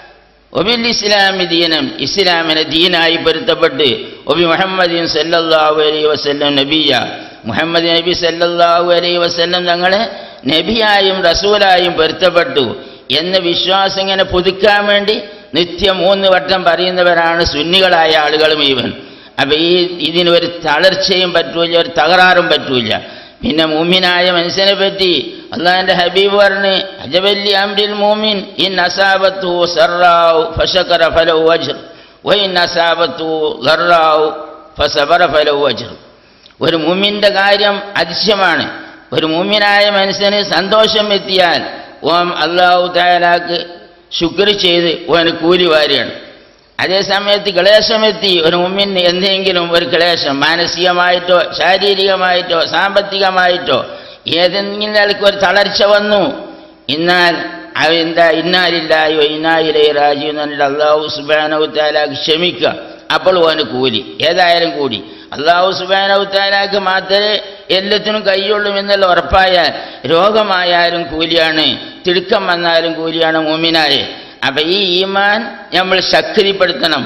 [SPEAKER 3] ഒബിൽ ഇസ്ലാമി ദീനം ഇസ്ലാമിനെ ദീനായി പൊരുത്തപ്പെട്ട് ഒബി മുഹമ്മദീൻ സല്ലല്ലാഹു അലൈഹി വസല്ലം നബിയ മുഹമ്മദ് നബി സല്ലല്ലാഹു അലൈഹി വസല്ലം തങ്ങളെ നബിയായും റസൂലായും പൊരുത്തപ്പെട്ടു എന്ന വിശ്വാസം ഇങ്ങനെ പുതുക്കാൻ വേണ്ടി നിത്യം മൂന്ന് വട്ടം പറയുന്നവരാണ് സുന്നികളായ ആളുകൾ മുഴുവൻ അപ്പൊ ഈ ഇതിന് ഒരു തളർച്ചയും പറ്റൂല ഒരു തകരാറും പറ്റൂല പിന്നെ മൂമിനായ മനുഷ്യനെ പറ്റി അള്ളാഹിന്റെ ഹബീബ് പറഞ്ഞ് അജബല്ലി അംരിൽ മൂമിൻ ഇൻ അസാബത്തു സറാവു ഫശക്കറ ഫലവു അജ്ർ വൈൻ അസാബത്തു ധറാവു ഫസബറ ഫലവു അജ്ർ ഒരു മൂമിന്റെ കാര്യം അതിശയമാണ് ഒരു മൂമിനായ മനുഷ്യന് സന്തോഷം എത്തിയാൽ ഓം അള്ളാഹു താലാക്ക് ശുക്ർ ചെയ്ത് ഓന് കൂലി വാരിയാണ് അതേ സമയത്ത് ക്ലേശമെത്തി ഒരു മുമ്മിന് എന്തെങ്കിലും ഒരു ക്ലേശം മാനസികമായിട്ടോ ശാരീരികമായിട്ടോ സാമ്പത്തികമായിട്ടോ ഏതെങ്കിലും ആൾക്ക് ഒരു തളർച്ച വന്നു എന്നാൽ അവ എന്താ ഇന്നാലില്ലായോ ഇന്നായിലേ രാജു എന്നുള്ള അള്ളാഹു സുബാനവ് താലാക്ക് ക്ഷമിക്കുക അപ്പോൾ ഓന് കൂലി ഏതായാലും കൂടി അള്ളാഹു സുബാനവ് താലാക്ക് മാത്രമേ എല്ലാത്തിനും കൈയുള്ളൂ എന്നുള്ള ഉറപ്പായാൽ രോഗമായാലും കൂലിയാണ് തിടുക്കം വന്നാലും കൂലിയാണ് മൂമിനായെ അപ്പൊ ഈ ഈമാൻ നമ്മൾ ശക്തിപ്പെടുത്തണം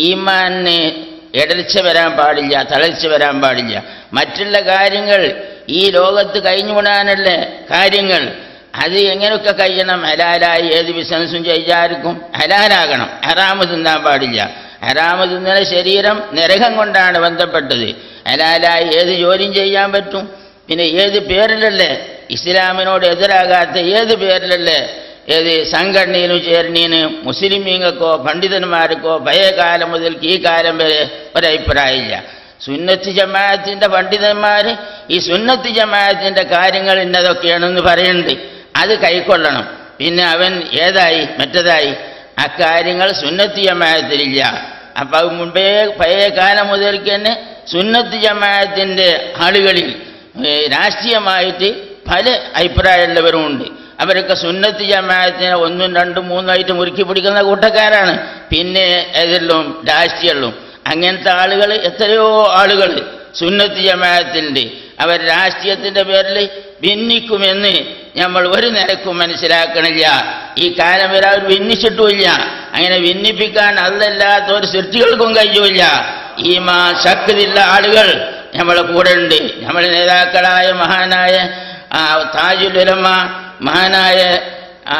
[SPEAKER 3] ഈമാന് ഇടർച്ച വരാൻ പാടില്ല തളർച്ച വരാൻ പാടില്ല മറ്റുള്ള കാര്യങ്ങൾ ഈ ലോകത്ത് കഴിഞ്ഞുകൂടാനുള്ള കാര്യങ്ങൾ അത് എങ്ങനെയൊക്കെ കഴിയണം ഹലാലായി ഏത് ബിസിനസ്സും ചെയ്യാർക്കും ഹലാലാകണം ഹറാമ് തിന്നാൻ പാടില്ല ഹറാമ് തിന്നുന്ന ശരീരം നരകം കൊണ്ടാണ് ബന്ധപ്പെട്ടത് ഹലാലായി ഏത് ജോലിയും ചെയ്യാൻ പറ്റും പിന്നെ ഏത് പേരിലല്ലേ ഇസ്ലാമിനോട് എതിരാകാത്ത ഏത് പേരിലല്ലേ ഏത് സംഘടനയിലും ചേർന്നീന് മുസ്ലിമീങ്ങൾക്കോ പണ്ഡിതന്മാർക്കോ പഴയ കാലം മുതൽക്ക് ഈ കാലം വരെ ഒരഭിപ്രായമില്ല സുന്നത്ത് ജമാഅത്തിന്റെ പണ്ഡിതന്മാർ ഈ സുന്നത്ത് ജമാഅത്തിന്റെ കാര്യങ്ങൾ ഇന്നതൊക്കെയാണെന്ന് പറയുന്നുണ്ട് അത് കൈക്കൊള്ളണം പിന്നെ അവൻ ഏതായി മറ്റതായി അക്കാര്യങ്ങൾ സുന്നത്ത് ജമാഅത്തിലില്ല അപ്പൊ അത് മുമ്പേ പഴയ കാലം മുതൽക്ക് തന്നെ സുന്നത്ത് ജമാഅത്തിന്റെ ആളുകളിൽ ഏ, രാഷ്ട്രീയമായിട്ട് പല അഭിപ്രായമുള്ളവരുമുണ്ട് അവരൊക്കെ സുന്നത്ത് ജമാഅത്തിനെ ഒന്നും രണ്ടും മൂന്നായിട്ട് മുറുക്കി പിടിക്കുന്ന കൂട്ടക്കാരാണ് പിന്നെ ഏതെല്ലാം രാഷ്ട്രീയമുള്ളും അങ്ങനത്തെ ആളുകൾ എത്രയോ ആളുകൾ സുന്നത്ത് ജമാഅത്തിൻ്റെ അവർ രാഷ്ട്രീയത്തിന്റെ പേരിൽ ഭിന്നിക്കുമെന്ന് നമ്മൾ ഒരു നിരക്കും മനസ്സിലാക്കണില്ല ഈ കാലം വരെ അവർ ഭിന്നിച്ചിട്ടുമില്ല അങ്ങനെ ഭിന്നിപ്പിക്കാൻ അതല്ലാത്ത ഒരു സൃഷ്ടികൾക്കും കഴിയൂല ഈ മാ ശക്തിയുള്ള ആളുകൾ നമ്മളെ കൂടെ ഉണ്ട് നമ്മുടെ നേതാക്കളായ മഹാനായ ആ, താജുൽ ഉലമ മഹാനായ ആ,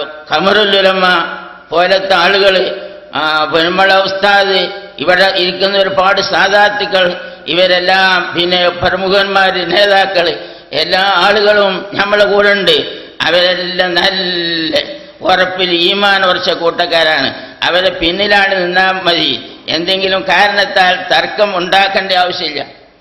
[SPEAKER 3] ഖമറുൽ ഉലമ പോലത്തെ ആളുകൾ പെരുമള ഉസ്താദ് ഇവിടെ ഇരിക്കുന്ന ഒരുപാട് സാധാത്തുക്കൾ ഇവരെല്ലാം പിന്നെ പ്രമുഖന്മാർ നേതാക്കൾ എല്ലാ ആളുകളും നമ്മളെ കൂടെ ഉണ്ട് അവരെല്ലാം നല്ല ഉറപ്പിൽ ഈമാൻ ഉറച്ച കൂട്ടക്കാരാണ് അവരെ പിന്നിലാണ് നിന്നാൽ മതി എന്തെങ്കിലും കാരണത്താൽ തർക്കം ഉണ്ടാക്കേണ്ട ആവശ്യമില്ല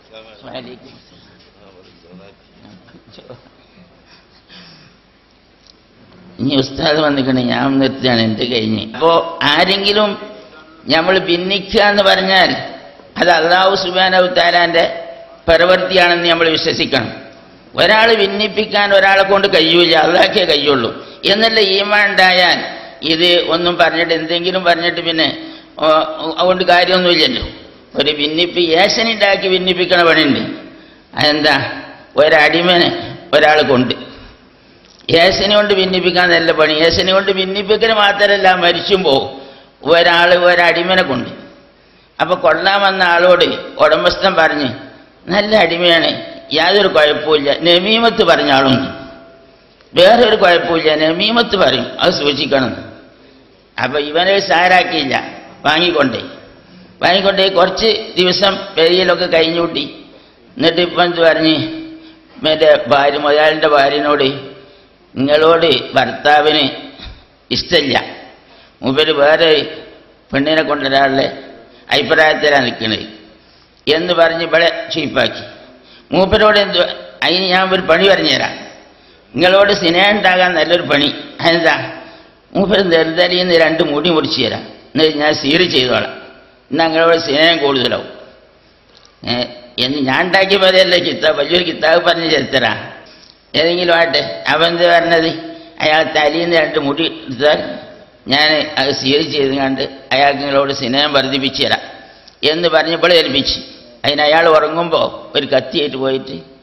[SPEAKER 3] ഇനി ഉസ്താദ് വന്നിക്കണേ ഞാൻ നിർത്തിയാണ് എൻ്റെ കഴിഞ്ഞ് അപ്പോ ആരെങ്കിലും നമ്മൾ ഭിന്നിക്കുക എന്ന് പറഞ്ഞാൽ അത് അള്ളാഹു സുബാനവ് താലാന്റെ പ്രവൃത്തിയാണെന്ന് നമ്മൾ വിശ്വസിക്കണം ഒരാൾ ഭിന്നിപ്പിക്കാൻ ഒരാളെ കൊണ്ട് കഴിയൂല അള്ളാഹ്ക്കേ കഴിയുള്ളൂ എന്നുള്ള ഈമാൻ ഉണ്ടായാൽ ഇത് ഒന്നും പറഞ്ഞിട്ട് എന്തെങ്കിലും പറഞ്ഞിട്ട് പിന്നെ ഓ, അതുകൊണ്ട് കാര്യമൊന്നുമില്ലല്ലോ ഒരു ഭിന്നിപ്പ് ഏശനുണ്ടാക്കി ഭിന്നിപ്പിക്കണ പണിയുണ്ട് അതെന്താ ഒരടിമനെ ഒരാൾ കൊണ്ട് യേശനെ കൊണ്ട് ഭിന്നിപ്പിക്കാൻ നല്ല പണി യേശനെ കൊണ്ട് ഭിന്നിപ്പിക്കൽ മാത്രമല്ല മരിച്ചും പോവും ഒരാൾ ഒരടിമനെ കൊണ്ട് അപ്പൊ കൊള്ളാൻ വന്ന ആളോട് ഉടമസ്ഥൻ പറഞ്ഞ് നല്ല അടിമയാണ് യാതൊരു കുഴപ്പമില്ല നമീമത്ത് പറഞ്ഞ ആളുണ്ട് വേറെ ഒരു കുഴപ്പമില്ല നമീമത്ത് പറയും അത് സൂക്ഷിക്കണം അപ്പൊ ഇവനെ സാരാക്കിയില്ല വാങ്ങിക്കൊണ്ടേ വാങ്ങിക്കൊണ്ടേ കുറച്ച് ദിവസം പെരിയലൊക്കെ കഴിഞ്ഞൂട്ടി എന്നിട്ട് ഇപ്പം എന്ത് പറഞ്ഞ് മറ്റേ ഭാര്യ മുതലാളിൻ്റെ ഭാര്യനോട് നിങ്ങളോട് ഭർത്താവിന് ഇഷ്ടമില്ല മൂപ്പര് വേറെ പെണ്ണിനെ കൊണ്ടുവരാനുള്ള അഭിപ്രായത്തിലാണ് നിൽക്കുന്നത് എന്ന് പറഞ്ഞ് ഇവിടെ ചീപ്പാക്കി മൂപ്പരോട് എന്ത് അതിന് ഞാൻ ഒരു പണി പറഞ്ഞുതരാം നിങ്ങളോട് സ്നേഹം ഉണ്ടാകാൻ നല്ലൊരു പണി അതെന്താ മൂപ്പര് നെറുതലിയിൽ നിന്ന് രണ്ട് മുടി മുറിച്ച് തരാം എന്നിട്ട് ഞാൻ സീറ് ചെയ്തോളാം എന്നാൽ നിങ്ങളോട് സ്നേഹം കൂടുതലാവും ഏ, എന്ന് ഞാൻ ഉണ്ടാക്കിയ പോലെയല്ല കിതാബ് വലിയൊരു കിതാബ് പറഞ്ഞ ചരിത്ര ഏതെങ്കിലും ആട്ടെ അവൻ എന്താ പറഞ്ഞത് അയാൾ തലിയിൽ നിന്ന് രണ്ട് മുടി എടുത്താൽ ഞാൻ അത് സീറി ചെയ്ത് കണ്ട് അയാൾക്ക് നിങ്ങളോട് സ്നേഹം വർദ്ധിപ്പിച്ചു തരാം എന്ന് പറഞ്ഞപ്പോൾ ഏൽപ്പിച്ച് അതിന് അയാൾ ഉറങ്ങുമ്പോൾ ഒരു കത്തിയായിട്ട് പോയിട്ട്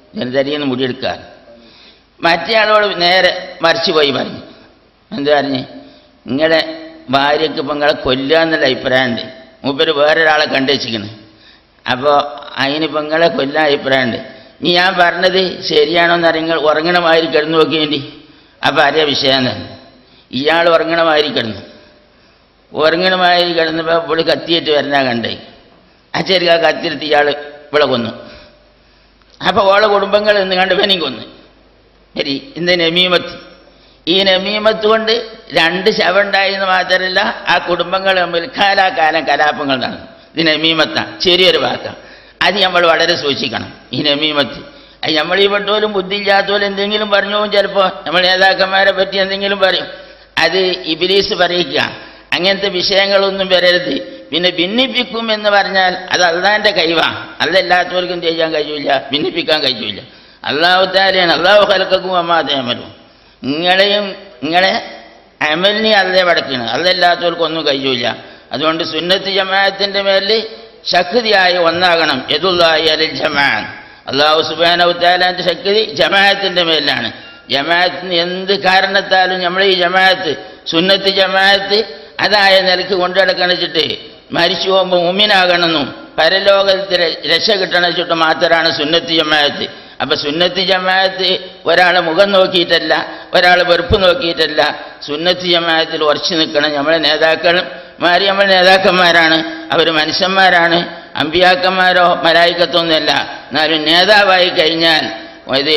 [SPEAKER 3] ജനതരിയിൽ നിന്ന് മുടിയെടുക്കാൻ മറ്റേ ആളോട് നേരെ മറിച്ചു പോയി പറഞ്ഞു എന്ത് പറഞ്ഞ് നിങ്ങളുടെ ഭാര്യയ്ക്ക് ഇപ്പം നിങ്ങളെ കൊല്ലുക എന്നുള്ള അഭിപ്രായമുണ്ട് മൂപ്പര് വേറൊരാളെ കണ്ടുവച്ചിക്കണ് അപ്പോൾ അതിനിപ്പോൾ നിങ്ങളെ കൊല്ലാൻ അഭിപ്രായമുണ്ട് ഇനി ഞാൻ പറഞ്ഞത് ശരിയാണോ എന്ന് നിങ്ങൾ ഉറങ്ങണമാതിരി കിടന്നു നോക്കിയേണ്ടി അപ്പോൾ അറിയാം വിഷയം എന്താണ് ഇയാൾ ഉറങ്ങണമാതിരി കിടന്നു ഉറങ്ങണമാതിരി കിടന്നപ്പോൾ പുള്ളി കത്തിയിട്ട് വരുന്ന കണ്ടേ അച്ചേരിക്ക് ആ കത്തിയെടുത്ത് ഇയാൾ ഇവിടെ കൊന്നു അപ്പോൾ ഓളെ കുടുംബങ്ങൾ എന്ന് കണ്ട് ഇവനെയും കൊന്നു ശരി ഇന്ന് നമീമത്ത് ഈ നമീമത്ത് കൊണ്ട് രണ്ട് ശവണ്ടായി എന്ന് മാത്രമല്ല ആ കുടുംബങ്ങൾ തമ്മിൽ കാലാകാലം കലാപങ്ങൾ നടന്നു ഇത് നമീമത്താണ് ചെറിയൊരു വാക്കാണ് അത് നമ്മൾ വളരെ സൂക്ഷിക്കണം ഈ നമീമത്ത് അത് നമ്മൾ ഈ പെട്ടോലും ബുദ്ധിയില്ലാത്തോലും എന്തെങ്കിലും പറഞ്ഞു പോകും ചിലപ്പോൾ നമ്മൾ നേതാക്കന്മാരെ പറ്റി എന്തെങ്കിലും പറയും അത് ഇബിലീസ് പറയിക്കുക അങ്ങനത്തെ വിഷയങ്ങളൊന്നും വരരുത് പിന്നെ ഭിന്നിപ്പിക്കും എന്ന് പറഞ്ഞാൽ അത് അള്ളാന്റെ കൈവാണ് അല്ലല്ലാത്തവർക്കും ചെയ്യാൻ കഴിയില്ല ഭിന്നിപ്പിക്കാൻ കഴിയില്ല അള്ളാഹു താരെയാണ് അള്ളാഹു കലക്കും അമ്മാതേമലും നിങ്ങളെയും നിങ്ങളെ അമലിനെ അല്ലേ പടക്കണം അതല്ലാത്തവർക്ക് ഒന്നും കഴിയൂല അതുകൊണ്ട് സുന്നത്ത് ജമാഅത്തിന്റെ മേലിൽ ശക്തിയായി ഒന്നാകണം എതുള്ളായി അലിൽ ജമാൻ അള്ളാഹു സുബാനവുത്താലാന്റെ ശക്തി ജമാഅത്തിന്റെ മേലിലാണ് ജമാഅത്തിന് എന്ത് കാരണത്താലും നമ്മൾ ഈ ജമാഅത്ത് സുന്നത്ത് ജമാഅത്ത് അതായ നിലക്ക് കൊണ്ടു നടക്കണിച്ചിട്ട് മരിച്ചു പോകുമ്പോൾ മുമ്മിനാകണമെന്നും പരലോകത്തിൽ രക്ഷ കിട്ടണിച്ചിട്ട് മാത്രമാണ് സുന്നത്ത് ജമാഅത്ത് അപ്പൊ സുന്നത്ത് ജമാഅത്ത് ഒരാളെ മുഖം നോക്കിയിട്ടല്ല ഒരാളെ വെറുപ്പ് നോക്കിയിട്ടല്ല സുന്നത്ത് ജമാഅത്തിൽ ഉറച്ചു നിൽക്കണം നമ്മളെ നേതാക്കളും മാറി നമ്മളെ നേതാക്കന്മാരാണ് അവർ മനുഷ്യന്മാരാണ് അമ്പിയാക്കന്മാരോ മലായിക്കത്തൊന്നുമല്ല എന്നാലും നേതാവായി കഴിഞ്ഞാൽ ഇത്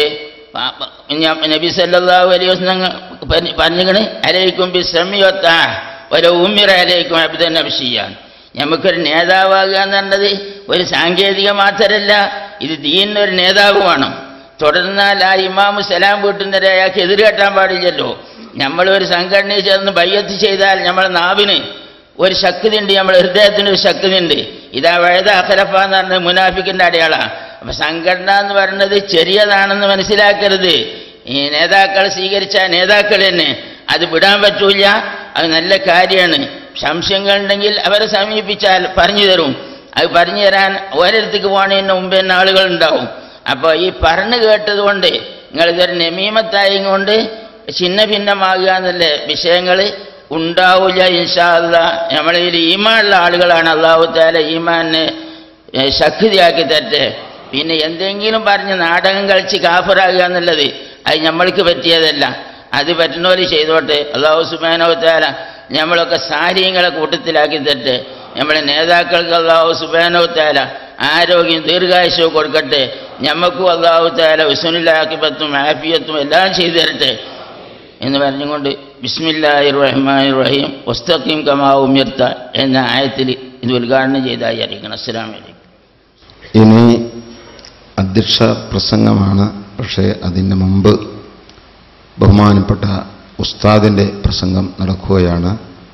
[SPEAKER 3] നബി സല്ലല്ലാഹു അലൈഹി വസല്ലം പറഞ്ഞിക്കണ് അലൈക്കും ബി ശ്രമിയൊത്ത ഒരു ഉമ്മിറ അലൈക്കും അബ്ദൻ നബ്ഷിയാൻ നമുക്കൊരു നേതാവാകുക എന്നുള്ളത് ഒരു സാങ്കേതിക മാത്രമല്ല ഇത് ദീനൊരു നേതാവ് വേണം തുടർന്നാൽ ആ ഇമാമു സലാം വീട്ടുന്നവരെ അയാൾക്ക് എതിർകെട്ടാൻ പാടില്ലല്ലോ നമ്മളൊരു സംഘടനയിൽ ചേർന്ന് ബയ്യത്ത് ചെയ്താൽ നമ്മളെ നാവിന് ഒരു ശക്തി ഉണ്ട് നമ്മുടെ ഹൃദയത്തിന് ഒരു ശക്തി ഉണ്ട് ഇതാ വഴുത അഖലഫ എന്ന് പറഞ്ഞ മുനാഫിക്കിന്റെ അടയാളാണ് അപ്പൊ സംഘടന എന്ന് പറയുന്നത് ചെറിയതാണെന്ന് മനസ്സിലാക്കരുത് ഈ നേതാക്കൾ സ്വീകരിച്ച നേതാക്കൾ തന്നെ അത് വിടാൻ പറ്റൂല അത് നല്ല കാര്യമാണ് സംശയങ്ങൾ ഉണ്ടെങ്കിൽ അവരെ സമീപിച്ചാൽ പറഞ്ഞു തരും അത് പറഞ്ഞു തരാൻ ഓരോരുത്തേക്ക് പോകണതിന് മുമ്പ് തന്നെ ആളുകൾ ഉണ്ടാവും അപ്പോൾ ഈ പറഞ്ഞു കേട്ടത് കൊണ്ട് നിങ്ങളിതൊരു നമീമത്തായും കൊണ്ട് ഛിന്ന ഭിന്നമാകുക എന്നുള്ള വിഷയങ്ങൾ ഉണ്ടാവില്ല ഇൻഷാല്ല നമ്മളിൽ ഈമാനുള്ള ആളുകളാണ് അള്ളാഹു താല ഈമാനെ ഏ, ശക്തിയാക്കി തരട്ടെ പിന്നെ എന്തെങ്കിലും പറഞ്ഞ് നാടകം കളിച്ച് കാഫറാകുക എന്നുള്ളത് അത് നമ്മൾക്ക് പറ്റിയതല്ല അത് പറ്റുന്നവര് ചെയ്തോട്ടെ അള്ളാഹു സുബാനോ താല നമ്മളൊക്കെ സാരിയങ്ങളെ കൂട്ടത്തിലാക്കി തരട്ടെ നമ്മളെ നേതാക്കൾക്ക് അള്ളാഹു സുബാനോ താല ആരോഗ്യം ദീർഘായുസവും കൊടുക്കട്ടെ ഞമ്മക്കും അള്ളാഹു താല വിസ്വനിലാക്കിപ്പത്തും ആഫിയത്തും എല്ലാം ചെയ്തു തരട്ടെ എന്ന് പറഞ്ഞുകൊണ്ട് ബിസ്മില്ലാഹി റഹ്മാൻ റഹീം വസ്തഖീം കമാ ഉമിർത്ത എന്ന ആയത്തിൽ ഇത് ഉദ്ഘാടനം ചെയ്തായി അറിയിക്കണം അസ്സലാം വലൈക്കും
[SPEAKER 4] ഇനി അധ്യക്ഷ പ്രസംഗമാണ് പക്ഷേ അതിന് മുമ്പ് ബഹുമാനപ്പെട്ട ഉസ്താദിൻ്റെ പ്രസംഗം നടക്കുകയാണ്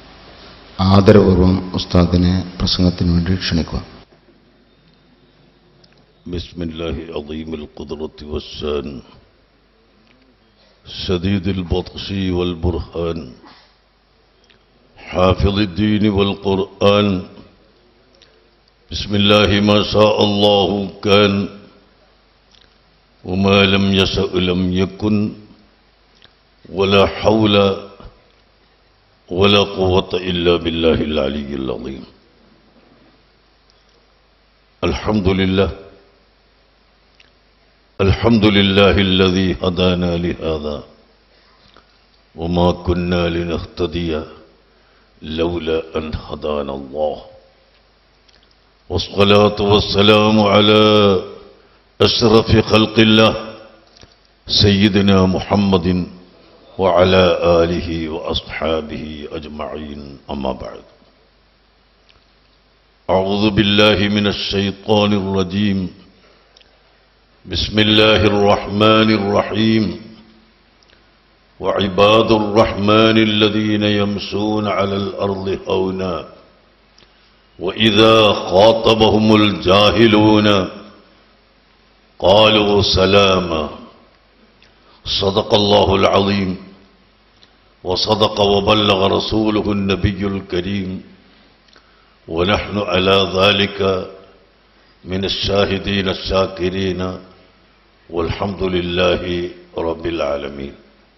[SPEAKER 4] ആദരപൂർവം ഉസ്താദിനെ പ്രസംഗത്തിന് വേണ്ടി ക്ഷണിക്കുക
[SPEAKER 5] بسم الله عظيم القدرة والشان شديد البطش والبرهان حافظ الدين والقرآن بسم الله ما شاء الله كان وما لم يشأ لم يكن ولا حول ولا قوة إلا بالله العلي العظيم الحمد لله الحمد لله الذي هدانا لهذا وما كنا لنهتدي لولا أن هدانا الله والصلاة والسلام على أشرف خلق الله سيدنا محمد وعلى آله وأصحابه أجمعين أما بعد أعوذ بالله من الشيطان الرجيم بسم الله الرحمن الرحيم وعباد الرحمن الذين يمشون على الأرض هونا وإذا خاطبهم الجاهلون قالوا سلاما صدق الله العظيم وصدق وبلغ رسوله النبي الكريم ونحن على ذلك من الشاهدين الشاكرين والحمد لله رب العالمين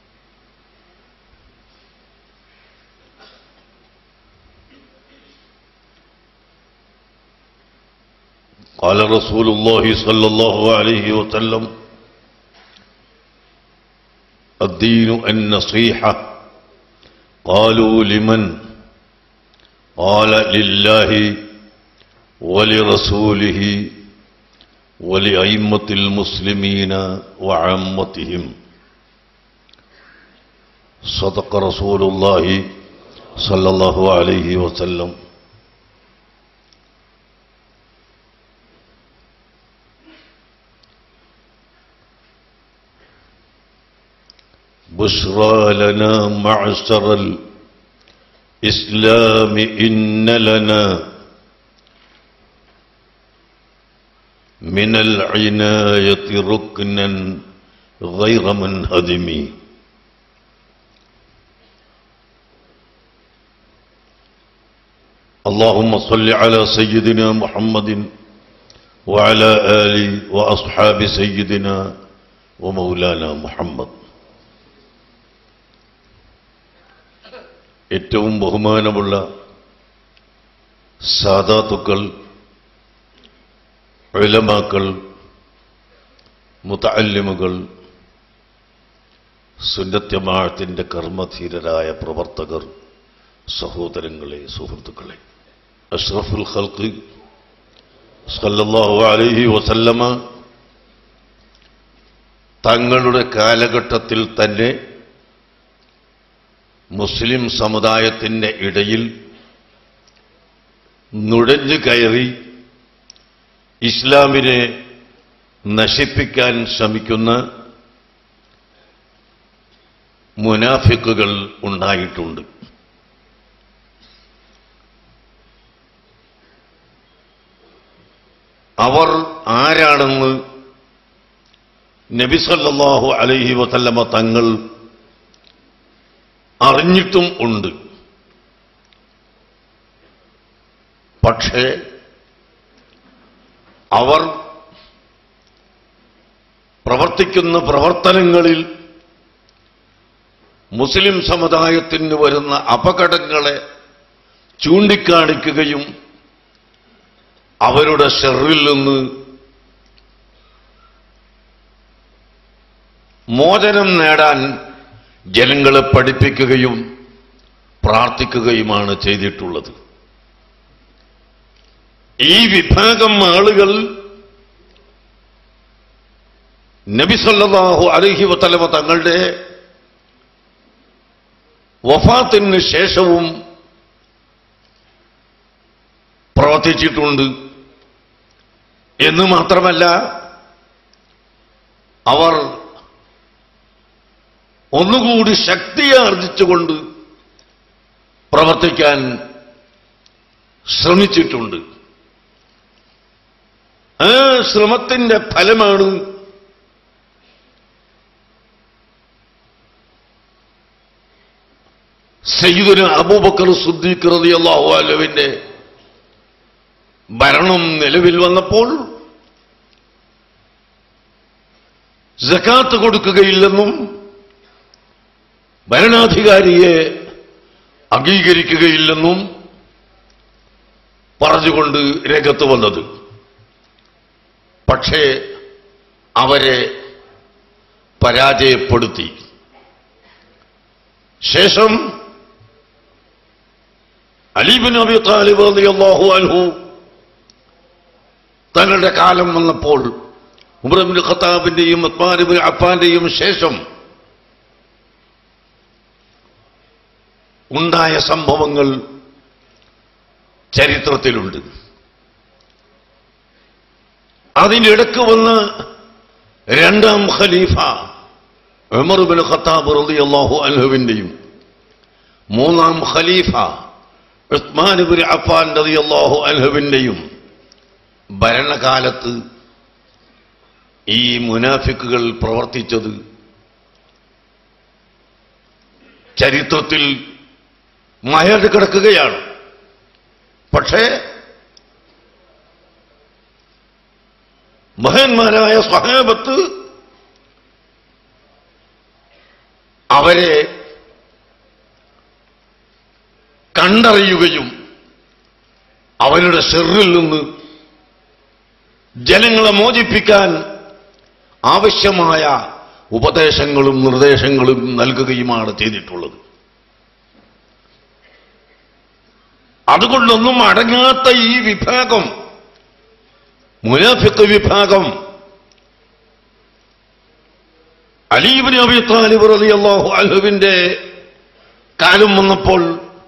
[SPEAKER 5] قال رسول الله صلى الله عليه وسلم الدين النصيحة قالوا لمن قال لله ولرسوله ولأئمة المسلمين وعامتهم صدق رسول الله صلى الله عليه وسلم بشرى لنا معشر الإسلام إن لنا من العناية ركنا غير منهدم اللهم صل على سيدنا محمد وعلى آل وأصحاب سيدنا ومولانا محمد ഏറ്റവും ബഹുമാനമുള്ള സാദാത്തുക്കൾ ഉലമാക്കൾ മുതല്ലിമുകൾ സുന്നത്യമാഴത്തിൻ്റെ കർമ്മധീരരായ പ്രവർത്തകർ സഹോദരങ്ങളെ സുഹൃത്തുക്കളെ അഷ്റഫുൽ ഖൽക്ക് സല്ലല്ലാഹു അലൈഹി വസല്ലമ തങ്ങളുടെ കാലഘട്ടത്തിൽ തന്നെ മുസ്ലിം സമുദായത്തിൻ്റെ ഇടയിൽ നുഴഞ്ഞു കയറി ഇസ്ലാമിനെ നശിപ്പിക്കാൻ ശ്രമിക്കുന്ന മുനാഫിക്കുകൾ ഉണ്ടായിട്ടുണ്ട് അവർ ആരാണെന്ന് നബിസല്ലാഹു അലൈഹി വസല്ലമ തങ്ങൾ അറിഞ്ഞിട്ടും ഉണ്ട് പക്ഷേ അവർ പ്രവർത്തിക്കുന്ന പ്രവർത്തനങ്ങളിൽ മുസ്ലിം സമുദായത്തിന് വരുന്ന അപകടങ്ങളെ ചൂണ്ടിക്കാണിക്കുകയും അവരുടെ ഷെറിൽ നിന്ന് മോചനം നേടാൻ ജനങ്ങളെ പഠിപ്പിക്കുകയും പ്രാർത്ഥിക്കുകയുമാണ് ചെയ്തിട്ടുള്ളത് ഈ വിഭാഗം ആളുകൾ നബിസല്ലാഹു അലഹി വത്തലമ തങ്ങളുടെ വഫാത്തിന് ശേഷവും പ്രവർത്തിച്ചിട്ടുണ്ട് എന്ന് മാത്രമല്ല അവർ ഒന്നുകൂടി ശക്തിയാർജിച്ചുകൊണ്ട് പ്രവർത്തിക്കാൻ ശ്രമിച്ചിട്ടുണ്ട് ആ ശ്രമത്തിന്റെ ഫലമാണ് സയ്യിദുന അബൂബക്കർ സുദ്ദീഖ് റളിയല്ലാഹു അൻഹുവിന്റെ ഭരണം നിലവിൽ വന്നപ്പോൾ ജക്കാത്ത് കൊടുക്കുകയില്ലെന്നും ഭരണാധികാരിയെ അംഗീകരിക്കുകയില്ലെന്നും പറഞ്ഞുകൊണ്ട് രംഗത്ത് വന്നത് പക്ഷേ അവരെ പരാജയപ്പെടുത്തി ശേഷം അലീബിൻ അബി താലിബ് റളിയല്ലാഹു അൻഹു തങ്ങളുടെ കാലം വന്നപ്പോൾ ഉമർബിൻ ഖത്താബിന്റെയും ഉസ്മാനിബിൻ അഫാന്റെയും ശേഷം ഉണ്ടായ സംഭവങ്ങൾ ചരിത്രത്തിലുണ്ട് അതിനിടക്ക് വന്ന് രണ്ടാം ഖലീഫ ഉമർബിൻ ഖത്താബ് റളിയല്ലാഹു അൻഹുവിന്റെയും മൂന്നാം ഖലീഫ ഉസ്മാനിബിൻ അഫാൻ റളിയല്ലാഹു അൻഹുവിന്റെയും ഭരണകാലത്ത് ഈ മുനാഫിക്കുകൾ പ്രവർത്തിച്ചത് ചരിത്രത്തിൽ മയട് കിടക്കുകയാണ് പക്ഷേ മഹാന്മാരായ സ്വഹാബത്ത് അവരെ കണ്ടറിയുകയും അവരുടെ ഷെറിൽ നിന്ന് ജനങ്ങളെ മോചിപ്പിക്കാൻ ആവശ്യമായ ഉപദേശങ്ങളും നിർദ്ദേശങ്ങളും നൽകുകയുമാണ് ചെയ്തിട്ടുള്ളത് അതുകൊണ്ടൊന്നും അടങ്ങാത്ത ഈ വിഭാഗം മുനാഫിക്ക് വിഭാഗം അലീബിന് അബി താലിബ് റളിയല്ലാഹു അൻഹുവിന്റെ കാലം വന്നപ്പോൾ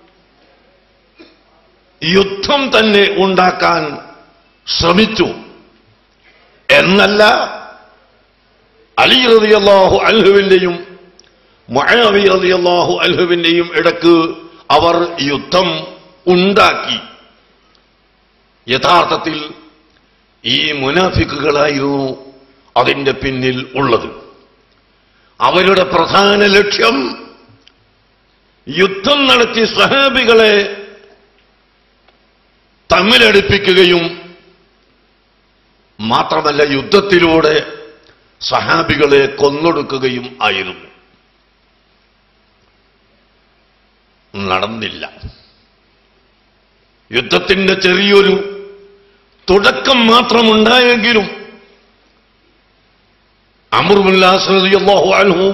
[SPEAKER 5] യുദ്ധം തന്നെ ഉണ്ടാക്കാൻ ശ്രമിച്ചു എന്നല്ല അലി റളിയല്ലാഹു അൻഹുവിന്റെയും മുഅാവിയ റളിയല്ലാഹു അൻഹുവിന്റെയും ഇടക്ക് അവർ യുദ്ധം ഉണ്ടാക്കി യഥാർത്ഥത്തിൽ ഈ മുനാഫിക്കുകളായിരുന്നു അതിന്റെ പിന്നിൽ ഉള്ളത് അവരുടെ പ്രധാന ലക്ഷ്യം യുദ്ധം നടത്തി സഹാബികളെ തമ്മിലടുപ്പിക്കുകയും മാത്രമല്ല യുദ്ധത്തിലൂടെ സഹാബികളെ കൊന്നൊടുക്കുകയും ആയിരുന്നു നടന്നില്ല യുദ്ധത്തിന്റെ ചെറിയൊരു തുടക്കം മാത്രമുണ്ടായെങ്കിലും അമറുല്ലാഹു അൻഹു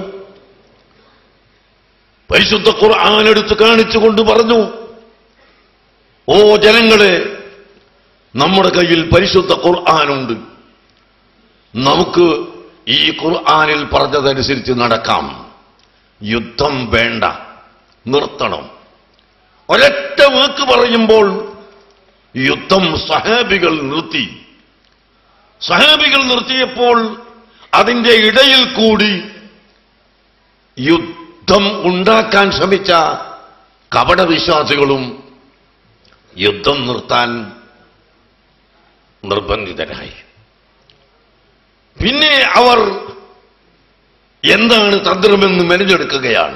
[SPEAKER 5] പരിശുദ്ധ ഖുർആൻ എടുത്ത് കാണിച്ചുകൊണ്ട് പറഞ്ഞു ഓ ജനങ്ങളെ നമ്മുടെ കയ്യിൽ പരിശുദ്ധ ഖുർആനുണ്ട് നമുക്ക് ഈ ഖുർആനിൽ പറഞ്ഞതനുസരിച്ച് നടക്കാം യുദ്ധം വേണ്ട നിർത്തണം ഒരൊറ്റ വാക്ക് പറയുമ്പോൾ യുദ്ധം സഹാബികൾ നിർത്തി സഹാബികൾ നിർത്തിയപ്പോൾ അതിന്റെ ഇടയിൽ കൂടി യുദ്ധം ഉണ്ടാക്കാൻ ശ്രമിച്ച കപടവിശ്വാസികളും യുദ്ധം നിർത്താൻ നിർബന്ധിതരായി പിന്നെ അവർ എന്താണ് തന്ത്രമെന്ന് മെനഞ്ഞെടുക്കുകയാണ്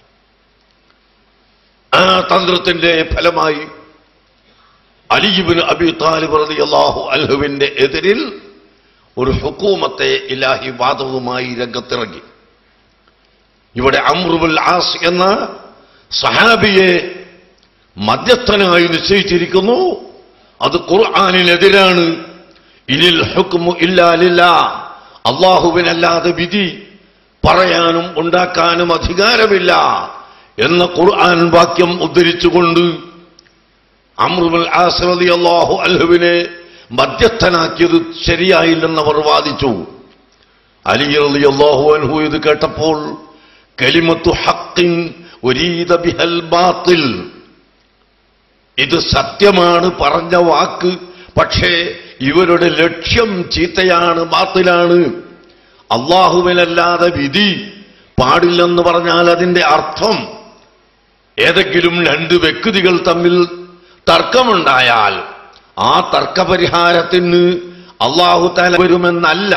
[SPEAKER 5] ആ തന്ത്രത്തിന്റെ ഫലമായി അലിബിന് അബി താലിബ് റളിയല്ലാഹു അൻഹുവിന്റെ എതിരിൽ ഒരു ഹുക്കൂമത്തെ ഇലാഹി വാദവുമായി രംഗത്തിറങ്ങി ഇവിടെ അമ്രുബുൽ ആസ് എന്ന സഹാബിയെ മധ്യസ്ഥനായി നിശ്ചയിച്ചിരിക്കുന്നു അത് ഖുർആാനിനെതിരാണ് ഇനിൽ ഹുക്മു ഇല്ലാലില്ല അള്ളാഹുവിനല്ലാതെ വിധി പറയാനും ഉണ്ടാക്കാനും അധികാരമില്ല എന്ന ഖുർആൻ വാക്യം ഉദ്ധരിച്ചുകൊണ്ട് അമ്രുബുൽ ആസ്രതി അള്ളാഹു അൽഹുവിനെ മധ്യസ്ഥനാക്കിയത് ശരിയായില്ലെന്നവർ വാദിച്ചു അലി അലി അള്ളാഹു അൻഹു ഇത് കേട്ടപ്പോൾ കലിമത്തു ഹക്കിൻ ഒരീത ബിഹൽ ബാത്തിൽ ഇത് സത്യമാണ് പറഞ്ഞ വാക്ക് പക്ഷേ ഇവരുടെ ലക്ഷ്യം ചീത്തയാണ് ബാത്തിലാണ് അള്ളാഹുവിനല്ലാതെ വിധി പാടില്ലെന്ന് പറഞ്ഞാൽ അതിന്റെ അർത്ഥം ഏതെങ്കിലും രണ്ട് വ്യക്തികൾ തമ്മിൽ തർക്കമുണ്ടായാൽ ആ തർക്കപരിഹാരത്തിന് അള്ളാഹു തല വരുമെന്നല്ല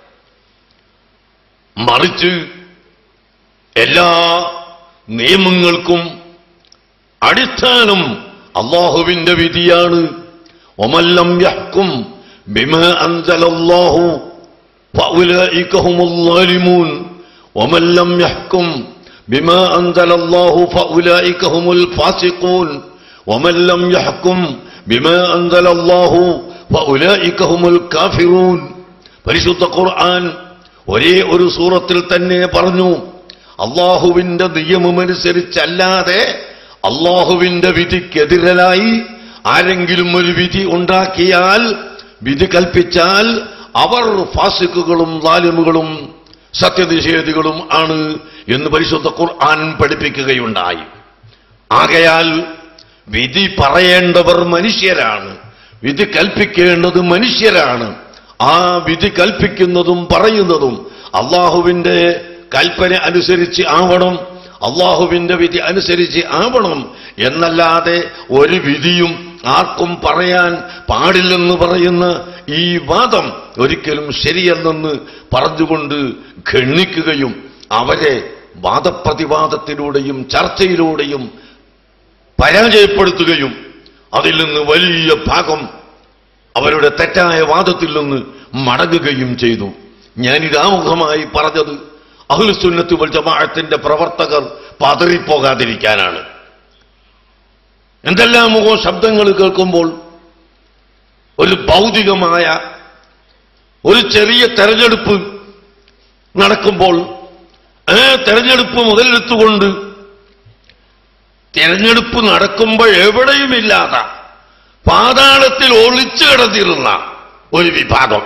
[SPEAKER 5] മറിച്ച് എല്ലാ നിയമങ്ങൾക്കും അടിസ്ഥാനം അള്ളാഹുവിന്റെ വിധിയാണ് ഒമല്ലം യഹ്ക്കും ബിമ അൻസലല്ലാഹു فأولئك هم الظالمون ومن لم يحكم بما أنزل الله فأولئك هم الفاسقون ومن لم يحكم بما أنزل الله فأولئك هم الكافرون പരിശുദ്ധ ഖുർആൻ ഒരേ ഒരു സൂറത്തിൽ തന്നെ പറഞ്ഞു അള്ളാഹുവിന്റെ നിയമമനുസരിച്ചല്ലാതെ അള്ളാഹുവിന്റെ വിധിക്കെതിരലായി ആരെങ്കിലും ഒരു വിധി ഉണ്ടാക്കിയാൽ വിധി കൽപ്പിച്ചാൽ അവർ ഫാസിക്കുകളും ലാലിമുകളും സത്യനിഷേധികളും ആണ് എന്ന് പരിശുദ്ധ ഖുർആൻ പഠിപ്പിക്കുകയുണ്ടായി ആകയാൽ വിധി പറയേണ്ടവർ മനുഷ്യരാണ് വിധി കൽപ്പിക്കേണ്ടത് മനുഷ്യരാണ് ആ വിധി കൽപ്പിക്കുന്നതും പറയുന്നതും അള്ളാഹുവിന്റെ കൽപ്പന അനുസരിച്ച് ആവണം അള്ളാഹുവിന്റെ വിധി അനുസരിച്ച് ആവണം എന്നല്ലാതെ ഒരു വിധിയും ആർക്കും പറയാൻ പാടില്ലെന്ന് പറയുന്ന ഈ വാദം ഒരിക്കലും ശരിയല്ലെന്ന് പറഞ്ഞുകൊണ്ട് ഖണ്ഡിക്കുകയും അവരെ വാദപ്രതിവാദത്തിലൂടെയും ചർച്ചയിലൂടെയും പരാജയപ്പെടുത്തുകയും അതിൽ നിന്ന് വലിയ ഭാഗം അവരുടെ തെറ്റായ വാദത്തിൽ നിന്ന് മടങ്ങുകയും ചെയ്തു ഞാനിത് ആമുഖമായി പറഞ്ഞത് അഹ്ലുസുന്നത്ത് വൽ ജമാഅത്തിന്റെ പ്രവർത്തകർ പതറിപ്പോകാതിരിക്കാനാണ് എന്തെല്ലാമോ ശബ്ദങ്ങൾ കേൾക്കുമ്പോൾ ഒരു ഭൗതികമായ ഒരു ചെറിയ തെരഞ്ഞെടുപ്പ് നടക്കുമ്പോൾ ആ തെരഞ്ഞെടുപ്പ് മുതലെടുത്തുകൊണ്ട് തെരഞ്ഞെടുപ്പ് നടക്കുമ്പോൾ എവിടെയുമില്ലാത്ത പാതാളത്തിൽ ഒളിച്ചു കിടന്നിരുന്ന ഒരു വിഭാഗം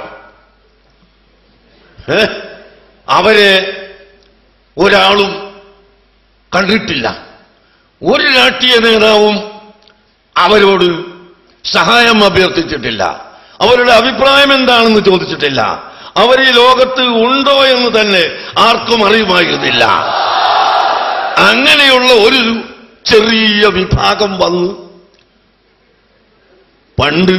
[SPEAKER 5] ഏ? അവരെ ഒരാളും കണ്ടിട്ടില്ല ഒരു രാഷ്ട്രീയ നേതാവും അവരോട് സഹായം അഭ്യർത്ഥിച്ചിട്ടില്ല അവരുടെ അഭിപ്രായം എന്താണെന്ന് ചോദിച്ചിട്ടില്ല അവർ ഈ ലോകത്ത് ഉണ്ടോ എന്ന് തന്നെ ആർക്കും അറിയുമായിരുന്നില്ല അങ്ങനെയുള്ള ഒരു ചെറിയ വിഭാഗം വന്ന് പണ്ട്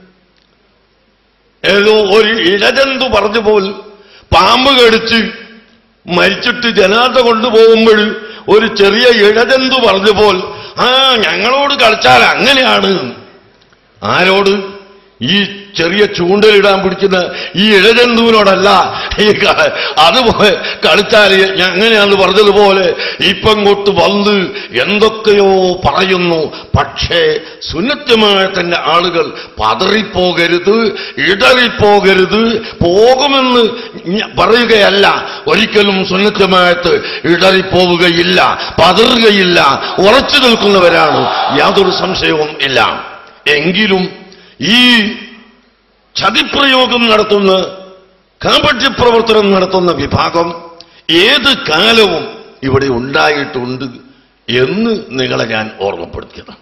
[SPEAKER 5] ഏതോ ഒരു ഇഴജന്തു പറഞ്ഞു പോൽ പാമ്പ് കടിച്ച് മരിച്ചിട്ട് ജനാഥ കൊണ്ടുപോകുമ്പോൾ ഒരു ചെറിയ ഇഴജന്തു പറഞ്ഞു പോൽ ആ ഞങ്ങളോട് കളിച്ചാൽ അങ്ങനെയാണ് ആരോട് ഈ ചെറിയ ചൂണ്ടലിടാൻ പിടിക്കുന്ന ഈ ഇഴജന്തുവിനോടല്ല ഈ ക- അത് പോ- കളിച്ചാൽ ഞാൻ അങ്ങനെയാന്ന് പറഞ്ഞതുപോലെ ഇപ്പം ഇങ്ങോട്ട് വന്ന് എന്തൊക്കെയോ പറയുന്നു പക്ഷേ സുന്നത്യമായത്തിന്റെ ആളുകൾ പതറിപ്പോകരുത് ഇടറിപ്പോകരുത് പോകുമെന്ന് ഞ- പറയുകയല്ല ഒരിക്കലും സുന്നത്യമായത്ത് ഇടറിപ്പോവുകയില്ല പതറുകയില്ല ഉറച്ചു നിൽക്കുന്നവരാണ് യാതൊരു സംശയവും ഇല്ല എങ്കിലും ഈ ചതിപ്രയോഗം നടത്തുന്ന കാപട്യപ്രവർത്തനം നടത്തുന്ന വിഭാഗം ഏത് കാലവും ഇവിടെ ഉണ്ടായിട്ടുണ്ട് എന്ന് നിങ്ങളെ ഞാൻ ഓർമ്മപ്പെടുത്തിയത്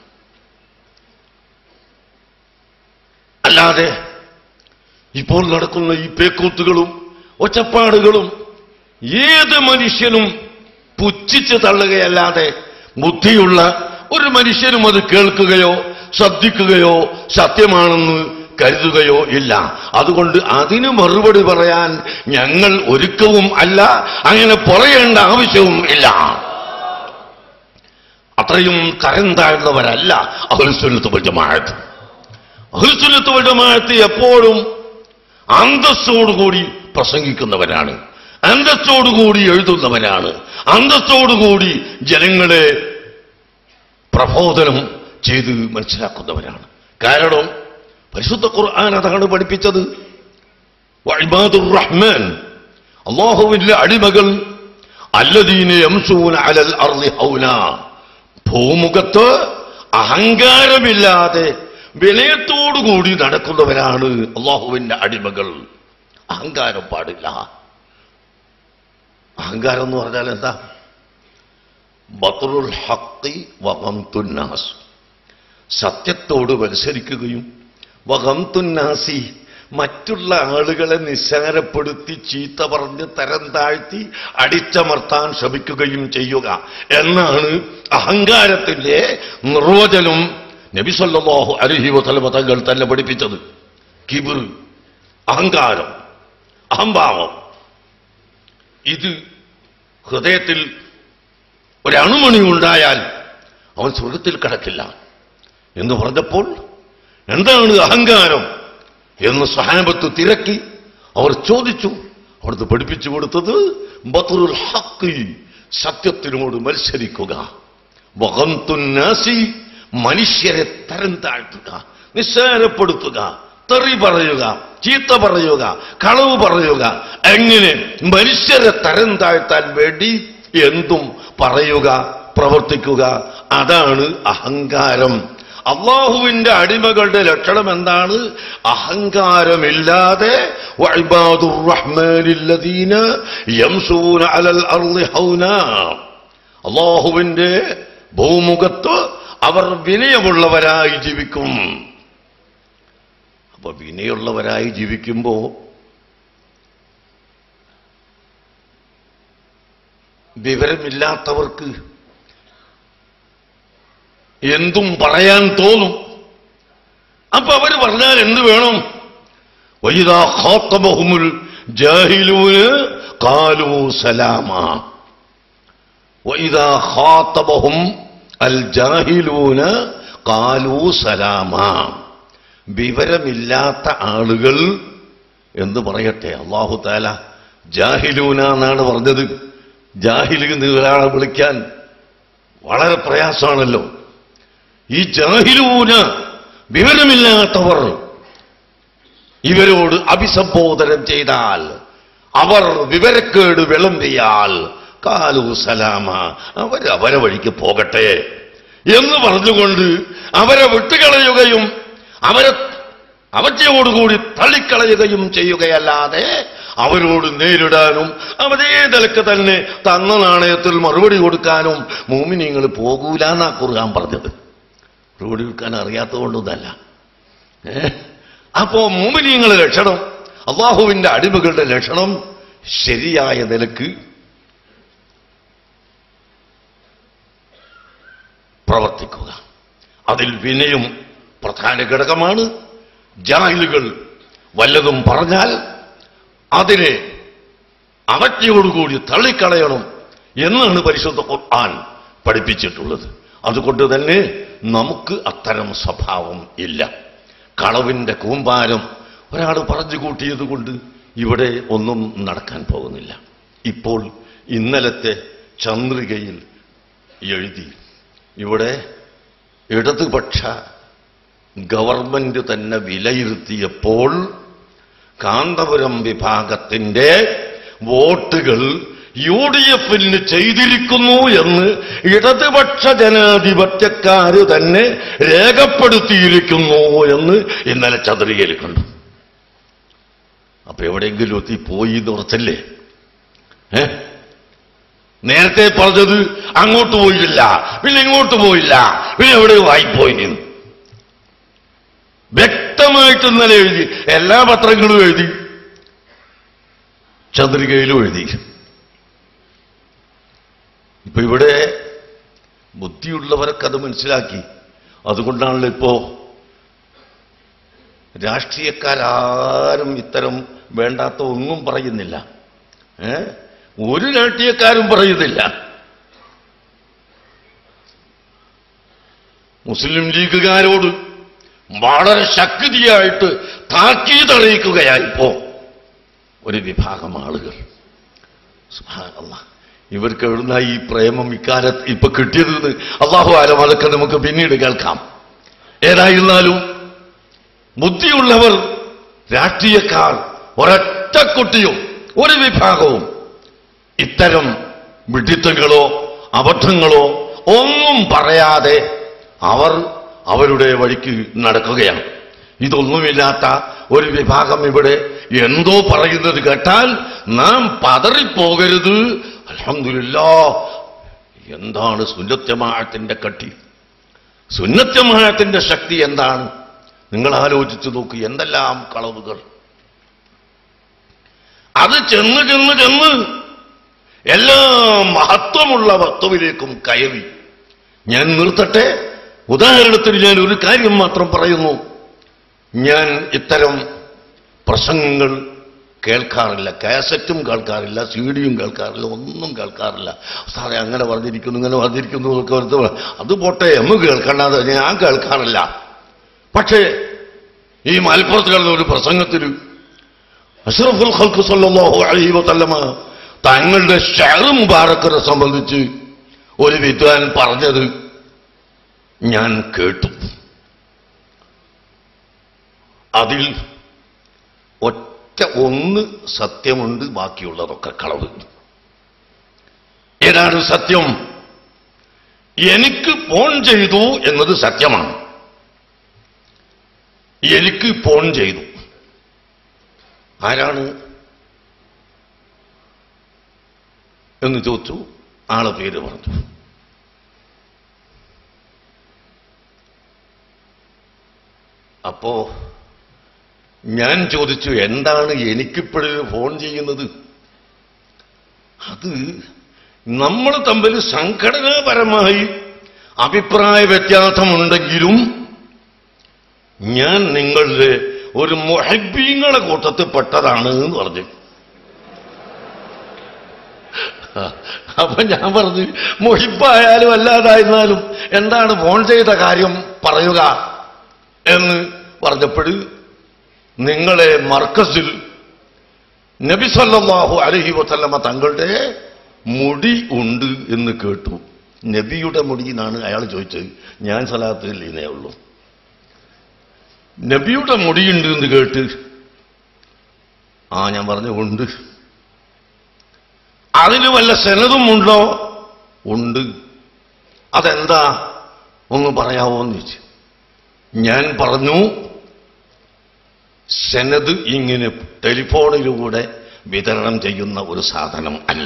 [SPEAKER 5] അല്ലാതെ ഇപ്പോൾ നടക്കുന്ന ഈ പേക്കൂത്തുകളും ഒച്ചപ്പാടുകളും ഏത് മനുഷ്യനും പുച്ഛിച്ച് തള്ളുകയല്ലാതെ ബുദ്ധിയുള്ള ഒരു മനുഷ്യനും അത് കേൾക്കുകയോ ശ്രദ്ധിക്കുകയോ സത്യമാണെന്ന് കരുതുകയോ ഇല്ല അതുകൊണ്ട് അതിന് മറുപടി പറയാൻ ഞങ്ങൾ ഒരുക്കവും അല്ല അങ്ങനെ പറയേണ്ട ആവശ്യവും ഇല്ല അത്രയും കരം താഴ്ന്നവരല്ല അഹുൽസുന്നത്ത് ജമാഅത്ത് അഹുൽസുന്നത്ത് ജമാഅത്ത് എപ്പോഴും അന്തസ്സോടുകൂടി പ്രസംഗിക്കുന്നവരാണ് അന്തസ്സോടുകൂടി എഴുതുന്നവരാണ് അന്തസ്സോടുകൂടി ജനങ്ങളെ പ്രബോധനം ചെയ്ത് മനസ്സിലാക്കുന്നവരാണ് കാരണം പരിശുദ്ധ ഖുർആൻ അതാണ് പഠിപ്പിച്ചത് വഇബാദുർ റഹ്മാൻ അള്ളാഹുവിന്റെ അടിമകൾ അല്ലദീന യംസൂന അലൽ അർളി ഹൗന ഭൂമുഖത്ത് അഹങ്കാരമില്ലാതെ വിനയത്തോടുകൂടി നടക്കുന്നവരാണ് അള്ളാഹുവിന്റെ അടിമകൾ അഹങ്കാരം പാടില്ല അഹങ്കാരം എന്ന് പറഞ്ഞാൽ എന്താ ബത്രുൽ ഹക്കി വഹംതുന്നാസ് സത്യത്തോട് മത്സരിക്കുകയും വഹംതുന്നാസി മറ്റുള്ള ആളുകളെ നിസ്സാരപ്പെടുത്തി ചീത്ത പറഞ്ഞ് തരം താഴ്ത്തി അടിച്ചമർത്താൻ ശ്രമിക്കുകയും ചെയ്യുക എന്നാണ് അഹങ്കാരത്തിന്റെ നിർവചനം നബിസല്ലാഹു അലഹി വസലമ തങ്ങൾ തന്നെ പഠിപ്പിച്ചത് കിബിർ അഹങ്കാരം അഹംഭാവം ഇത് ഹൃദയത്തിൽ ഒരണുമണി ഉണ്ടായാൽ അവൻ സ്വർഗത്തിൽ കിടക്കില്ല എന്ന് പറഞ്ഞപ്പോൾ എന്താണ് അഹങ്കാരം എന്ന് സഹാബത്ത് തിരക്കി അവർ ചോദിച്ചു അവിടുത്തെ പഠിപ്പിച്ചു കൊടുത്തത് ബത്തുറുൽ ഹക്ക് സത്യത്തിനോട് മത്സരിക്കുക വകന്തുന്നാസി മനുഷ്യരെ തരം താഴ്ത്തുക നിസ്സാരപ്പെടുത്തുക തെറി പറയുക ചീത്ത പറയുക കളവ് പറയുക എങ്ങനെ മനുഷ്യരെ തരം താഴ്ത്താൻ വേണ്ടി എന്തും പറയുക പ്രവർത്തിക്കുക അതാണ് അഹങ്കാരം അള്ളാഹുവിന്റെ അടിമകളുടെ ലക്ഷണം എന്താണ് അഹങ്കാരമില്ലാതെ വഇബാദുർ റഹ്മാനില്ലദീന യംസൂന അലൽ അർളി ഹൗനാ അള്ളാഹുവിന്റെ ഭൂമുഖത്ത് അവർ വിനയമുള്ളവരായി ജീവിക്കും അപ്പൊ വിനയുള്ളവരായി ജീവിക്കുമ്പോ വിവരമില്ലാത്തവർക്ക് എന്തും പറയാൻ തോന്നും അപ്പൊ അവര് പറഞ്ഞാൽ എന്ത് വേണം വൈദാ ഖാത്തബഹുമുൽ ജാഹിലൂന് കാലൂ സലാമ വൈദാ ഖാത്തബഹും അൽ ജാഹിലൂന് കാലൂ സലാമ വിവരമില്ലാത്ത ആളുകൾ എന്ന് പറയട്ടെ അള്ളാഹു താല ജാഹിലൂന എന്നാണ് പറഞ്ഞത് ജാഹിലിന്ന് ഒരാളെ വിളിക്കാൻ വളരെ പ്രയാസമാണല്ലോ ഈ ജാഹിലൂന് വിവരമില്ലാത്തവർ ഇവരോട് അഭിസംബോധനം ചെയ്താൽ അവർ വിവരക്കേട് വിളമ്പിയാൽ കാലു സലാമ അവർ അവരെ വഴിക്ക് പോകട്ടെ എന്ന് പറഞ്ഞുകൊണ്ട് അവരെ വിട്ടുകളയുകയും അവരെ അവജ്ഞയോടുകൂടി തള്ളിക്കളയുകയും ചെയ്യുകയല്ലാതെ അവരോട് നേരിടാനും അവരേ നിലക്ക് തന്നെ തന്ന നാണയത്തിൽ മറുപടി കൊടുക്കാനും മൂമിനിങ്ങൾ പോകൂലെന്നാ കുറുകാൻ പറഞ്ഞത് മറുപടി കൊടുക്കാൻ അറിയാത്തതുകൊണ്ടൊന്നല്ല ഏ? അപ്പോ മൂമിനിയങ്ങളുടെ ലക്ഷണം അള്ളാഹുവിന്റെ അടിമകളുടെ ലക്ഷണം ശരിയായ നിലക്ക് പ്രവർത്തിക്കുക അതിൽ വിനയം പ്രധാന ഘടകമാണ് ജാഹിലുകൾ വല്ലതും പറഞ്ഞാൽ അതിനെ അവജ്ഞയോടുകൂടി തള്ളിക്കളയണം എന്നാണ് പരിശുദ്ധ ഖുർആൻ പഠിപ്പിച്ചിട്ടുള്ളത് അതുകൊണ്ട് തന്നെ നമുക്ക് അത്തരം സ്വഭാവം ഇല്ല കളവിന്റെ കൂമ്പാരം ഒരാൾ പറഞ്ഞു കൂട്ടിയത് കൊണ്ട് ഇവിടെ ഒന്നും നടക്കാൻ പോകുന്നില്ല ഇപ്പോൾ ഇന്നലത്തെ ചന്ദ്രികയിൽ എഴുതി ഇവിടെ ഇടതുപക്ഷ ഗവൺമെന്റ് തന്നെ വിലയിരുത്തിയപ്പോൾ കാന്തപുരം വിഭാഗത്തിന്റെ വോട്ടുകൾ യു ഡി എഫിന് ചെയ്തിരിക്കുന്നു എന്ന് ഇടതുപക്ഷ ജനാധിപത്യക്കാര് തന്നെ രേഖപ്പെടുത്തിയിരിക്കുന്നു എന്ന് ഇന്നലെ ചന്ദ്രികയിൽ കണ്ടു അപ്പൊ എവിടെയെങ്കിലും എത്തി പോയി എന്ന് ഉറച്ചല്ലേ ഏ നേരത്തെ പറഞ്ഞത് അങ്ങോട്ട് പോയില്ല പിന്നെ ഇങ്ങോട്ട് പോയില്ല പിന്നെ എവിടെ വായിപ്പോയി എന്ന്. വ്യക്തമായിട്ട് ഇന്നലെ എഴുതി എല്ലാ പത്രങ്ങളും എഴുതി ചന്ദ്രികയിലും എഴുതി ഇപ്പൊ ഇവിടെ ബുദ്ധിയുള്ളവരൊക്കെ അത് മനസ്സിലാക്കി അതുകൊണ്ടാണല്ലോ ഇപ്പോ രാഷ്ട്രീയക്കാരും ഇത്തരം വേണ്ടാത്ത ഒന്നും പറയുന്നില്ല ഏ ഒരു രാഷ്ട്രീയക്കാരും പറയുന്നില്ല മുസ്ലിം ലീഗുകാരോട് വളരെ ശക്തിയായിട്ട് താക്കീതറിയിക്കുകയായിപ്പോ ഒരു വിഭാഗം ആളുകൾ സുബ്ഹാനല്ലാഹ്. ഇവർക്ക് എവിടുന്ന ഈ പ്രേമം ഇക്കാലത്ത് ഇപ്പൊ കിട്ടിയത് അള്ളാഹു ആലം അതൊക്കെ നമുക്ക് പിന്നീട് കേൾക്കാം ഏതായിരുന്നാലും ബുദ്ധിയുള്ളവർ രാഷ്ട്രീയക്കാർ ഒരൊറ്റ കുട്ടിയും ഒരു വിഭാഗവും ഇത്തരം വിഡിത്തങ്ങളോ അബദ്ധങ്ങളോ ഒന്നും പറയാതെ അവർ അവരുടെ വഴിക്ക് നടക്കുകയാണ് ഇതൊന്നുമില്ലാത്ത ഒരു വിഭാഗം ഇവിടെ എന്തോ പറയുന്നത് കേട്ടാൽ നാം പതറിപ്പോകരുത് അൽഹംദുലില്ലാ എന്താണ് സുന്നത്യമാഴത്തിന്റെ കട്ടി സുന്നത്യമാഴത്തിന്റെ ശക്തി എന്താണ് നിങ്ങൾ ആലോചിച്ചു നോക്കൂ എന്തെല്ലാം കളവുകൾ അത് ചെന്ന് ചെന്ന് ചെന്ന് എല്ലാ മഹത്വമുള്ള വസ്തുവിലേക്കും കയറി ഞാൻ നിർത്തട്ടെ ഉദാഹരണത്തിന് ഞാൻ ഒരു കാര്യം മാത്രം പറയുന്നു ഞാൻ ഇത്തരം പ്രസംഗങ്ങൾ കേൾക്കാറില്ല കാസറ്റും കേൾക്കാറില്ല സി ഡിയും കേൾക്കാറില്ല ഒന്നും കേൾക്കാറില്ല സാറേ അങ്ങനെ പറഞ്ഞിരിക്കുന്നു ഇങ്ങനെ പറഞ്ഞിരിക്കുന്നു ഒക്കെ ഓർത്ത് പറ- അത് പോട്ടെ എമ്മ കേൾക്കണ്ടാതെ ഞാൻ കേൾക്കാറില്ല പക്ഷേ ഈ മലപ്പുറത്ത് കിടന്ന ഒരു പ്രസംഗത്തിൽ അഷ്റഫുൽ ഖൽക്ക് സല്ലല്ലാഹു അലൈഹി വസല്ലമ തങ്ങളുടെ ഷെയർ മുബാറക്കറെ സംബന്ധിച്ച് ഒരു വിദ്വാൻ പറഞ്ഞത് ഞാൻ കേട്ടു അതിൽ ഒറ്റ ഒന്ന് സത്യമുണ്ട് ബാക്കിയുള്ളതൊക്കെ കളവ് ഏതാണ് സത്യം എനിക്ക് ഫോൺ ചെയ്തു എന്നത് സത്യമാണ് എനിക്ക് ഫോൺ ചെയ്തു ആരാണ് എന്ന് ചോദിച്ചു ആളെ പേര് പറഞ്ഞു അപ്പോ ഞാൻ ചോദിച്ചു എന്താണ് എനിക്കിപ്പോഴും ഫോൺ ചെയ്യുന്നത് അത് നമ്മൾ തമ്മിൽ സംഘടനാപരമായി അഭിപ്രായ വ്യത്യാസമുണ്ടെങ്കിലും ഞാൻ നിങ്ങളുടെ ഒരു മൊഹബീങ്ങളെ കൂട്ടത്തിൽ പെട്ടതാണ് എന്ന് പറഞ്ഞു അപ്പൊ ഞാൻ പറഞ്ഞു മൊഹിബായാലും അല്ലാതായിരുന്നാലും എന്താണ് ഫോൺ ചെയ്ത കാര്യം പറയുക എന്ന് പറഞ്ഞപ്പോൾ നിങ്ങളെ മർക്കസിൽ നബി സല്ലല്ലാഹു അലൈഹി വസല്ലമ തങ്ങളുടെ മുടി ഉണ്ട് എന്ന് കേട്ടു നബിയുടെ മുടി എന്നാണ് അയാൾ ചോദിച്ചത് ഞാൻ സലാത്തിൽ ഇന്നേ ഉള്ളൂ നബിയുടെ മുടിയുണ്ട് എന്ന് കേട്ട് ആ ഞാൻ പറഞ്ഞു ഉണ്ട് അതിന് വല്ല സെനതും ഉണ്ടോ ഉണ്ട് അതെന്താ ഒന്ന് പറയാമോ എന്ന് ചോദിച്ചു ഞാൻ പറഞ്ഞു സെനത് ഇങ്ങനെ ടെലിഫോണിലൂടെ വിതരണം ചെയ്യുന്ന ഒരു സാധനം അല്ല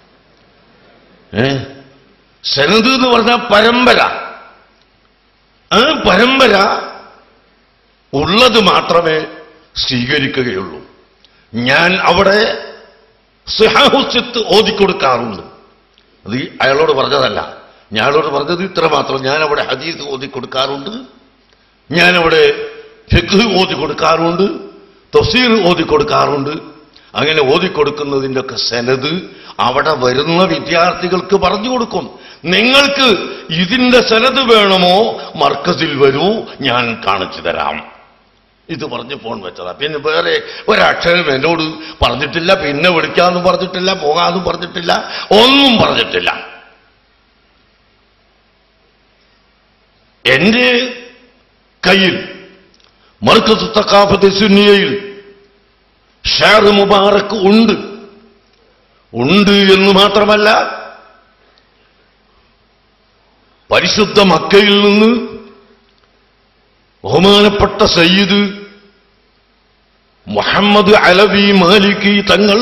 [SPEAKER 5] ഏ സെനത് എന്ന് പറഞ്ഞാൽ പരമ്പര ആ പരമ്പര ഉള്ളത് മാത്രമേ സ്വീകരിക്കുകയുള്ളൂ ഞാൻ അവിടെ സിഹാഹുസിത്ത് ഓതിക്കൊടുക്കാറുണ്ട് അത് ഈ അയാളോട് പറഞ്ഞതല്ല ഞാനോട് പറഞ്ഞത് ഇത്ര മാത്രം ഞാൻ അവിടെ ഹദീസ് ഓതിക്കൊടുക്കാറുണ്ട് ഞാനവിടെ ഫിഖ് ഓതിക്കൊടുക്കാറുണ്ട് തഫ്സീർ ഓതിക്കൊടുക്കാറുണ്ട് അങ്ങനെ ഓതിക്കൊടുക്കുന്നതിൻ്റെ ഒക്കെ സെനത് അവിടെ വരുന്ന വിദ്യാർത്ഥികൾക്ക് പറഞ്ഞു കൊടുക്കും നിങ്ങൾക്ക് ഇതിന്റെ സെനത് വേണമോ മർക്കസിൽ വരൂ ഞാൻ കാണിച്ചു തരാം ഇത് പറഞ്ഞ് ഫോൺ വെച്ചതാ പിന്നെ വേറെ ഒരക്ഷരം എന്നോട് പറഞ്ഞിട്ടില്ല പിന്നെ വിളിക്കാന്നും പറഞ്ഞിട്ടില്ല പോകാന്നും പറഞ്ഞിട്ടില്ല ഒന്നും പറഞ്ഞിട്ടില്ല എന്റെ കയ്യിൽ മർക്കസ് തക്കാഫത്ത് സുന്നിയയിൽ ഷാർ മുബാറക്ക് ഉണ്ട് ഉണ്ട് എന്ന് മാത്രമല്ല പരിശുദ്ധ മക്കയിൽ നിന്ന് ബഹുമാനപ്പെട്ട സയ്യിദ് മുഹമ്മദ് അലവി മാലിക്കി തങ്ങൾ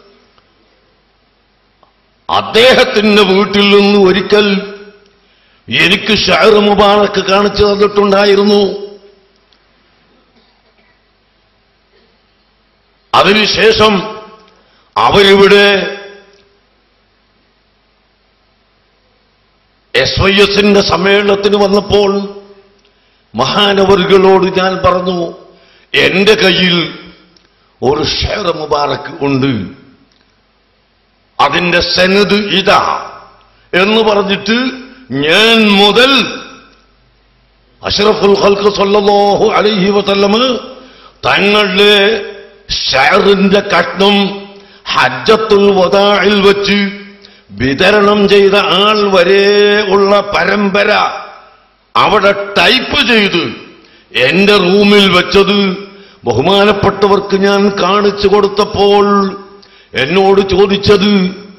[SPEAKER 5] അദ്ദേഹത്തിന്റെ വീട്ടിൽ നിന്ന് ഒരിക്കൽ എനിക്ക് ഷാർ മുബാറക്ക് കാണിച്ചു തന്നിട്ടുണ്ടായിരുന്നു അതിനുശേഷം അവരിവിടെ എസ് വൈ എസിന്റെ സമ്മേളനത്തിന് വന്നപ്പോൾ മഹാനവറുകളോട് ഞാൻ പറഞ്ഞു എന്റെ കയ്യിൽ ഒരു ഷെയർ മുബാറക്ക് ഉണ്ട് അതിന്റെ സെനത് ഇതാ എന്ന് പറഞ്ഞിട്ട് ഞാൻ മുതൽ അഷ്റഫുൽ ഖൽക്ക് സല്ലല്ലാഹു അലൈഹി വസല്ലമ തങ്ങളുടെ ഷെയറിന്റെ കഷ്ണം ഹജ്ജത്തുൽ വദാഇൽ വെച്ച് വിതരണം ചെയ്ത ആൾ വരെ ഉള്ള പരമ്പര അവിടെ ടൈപ്പ് ചെയ്ത് എന്റെ റൂമിൽ വെച്ചത് ബഹുമാനപ്പെട്ടവർക്ക് ഞാൻ കാണിച്ചു കൊടുത്തപ്പോൾ എന്നോട് ചോദിച്ചത്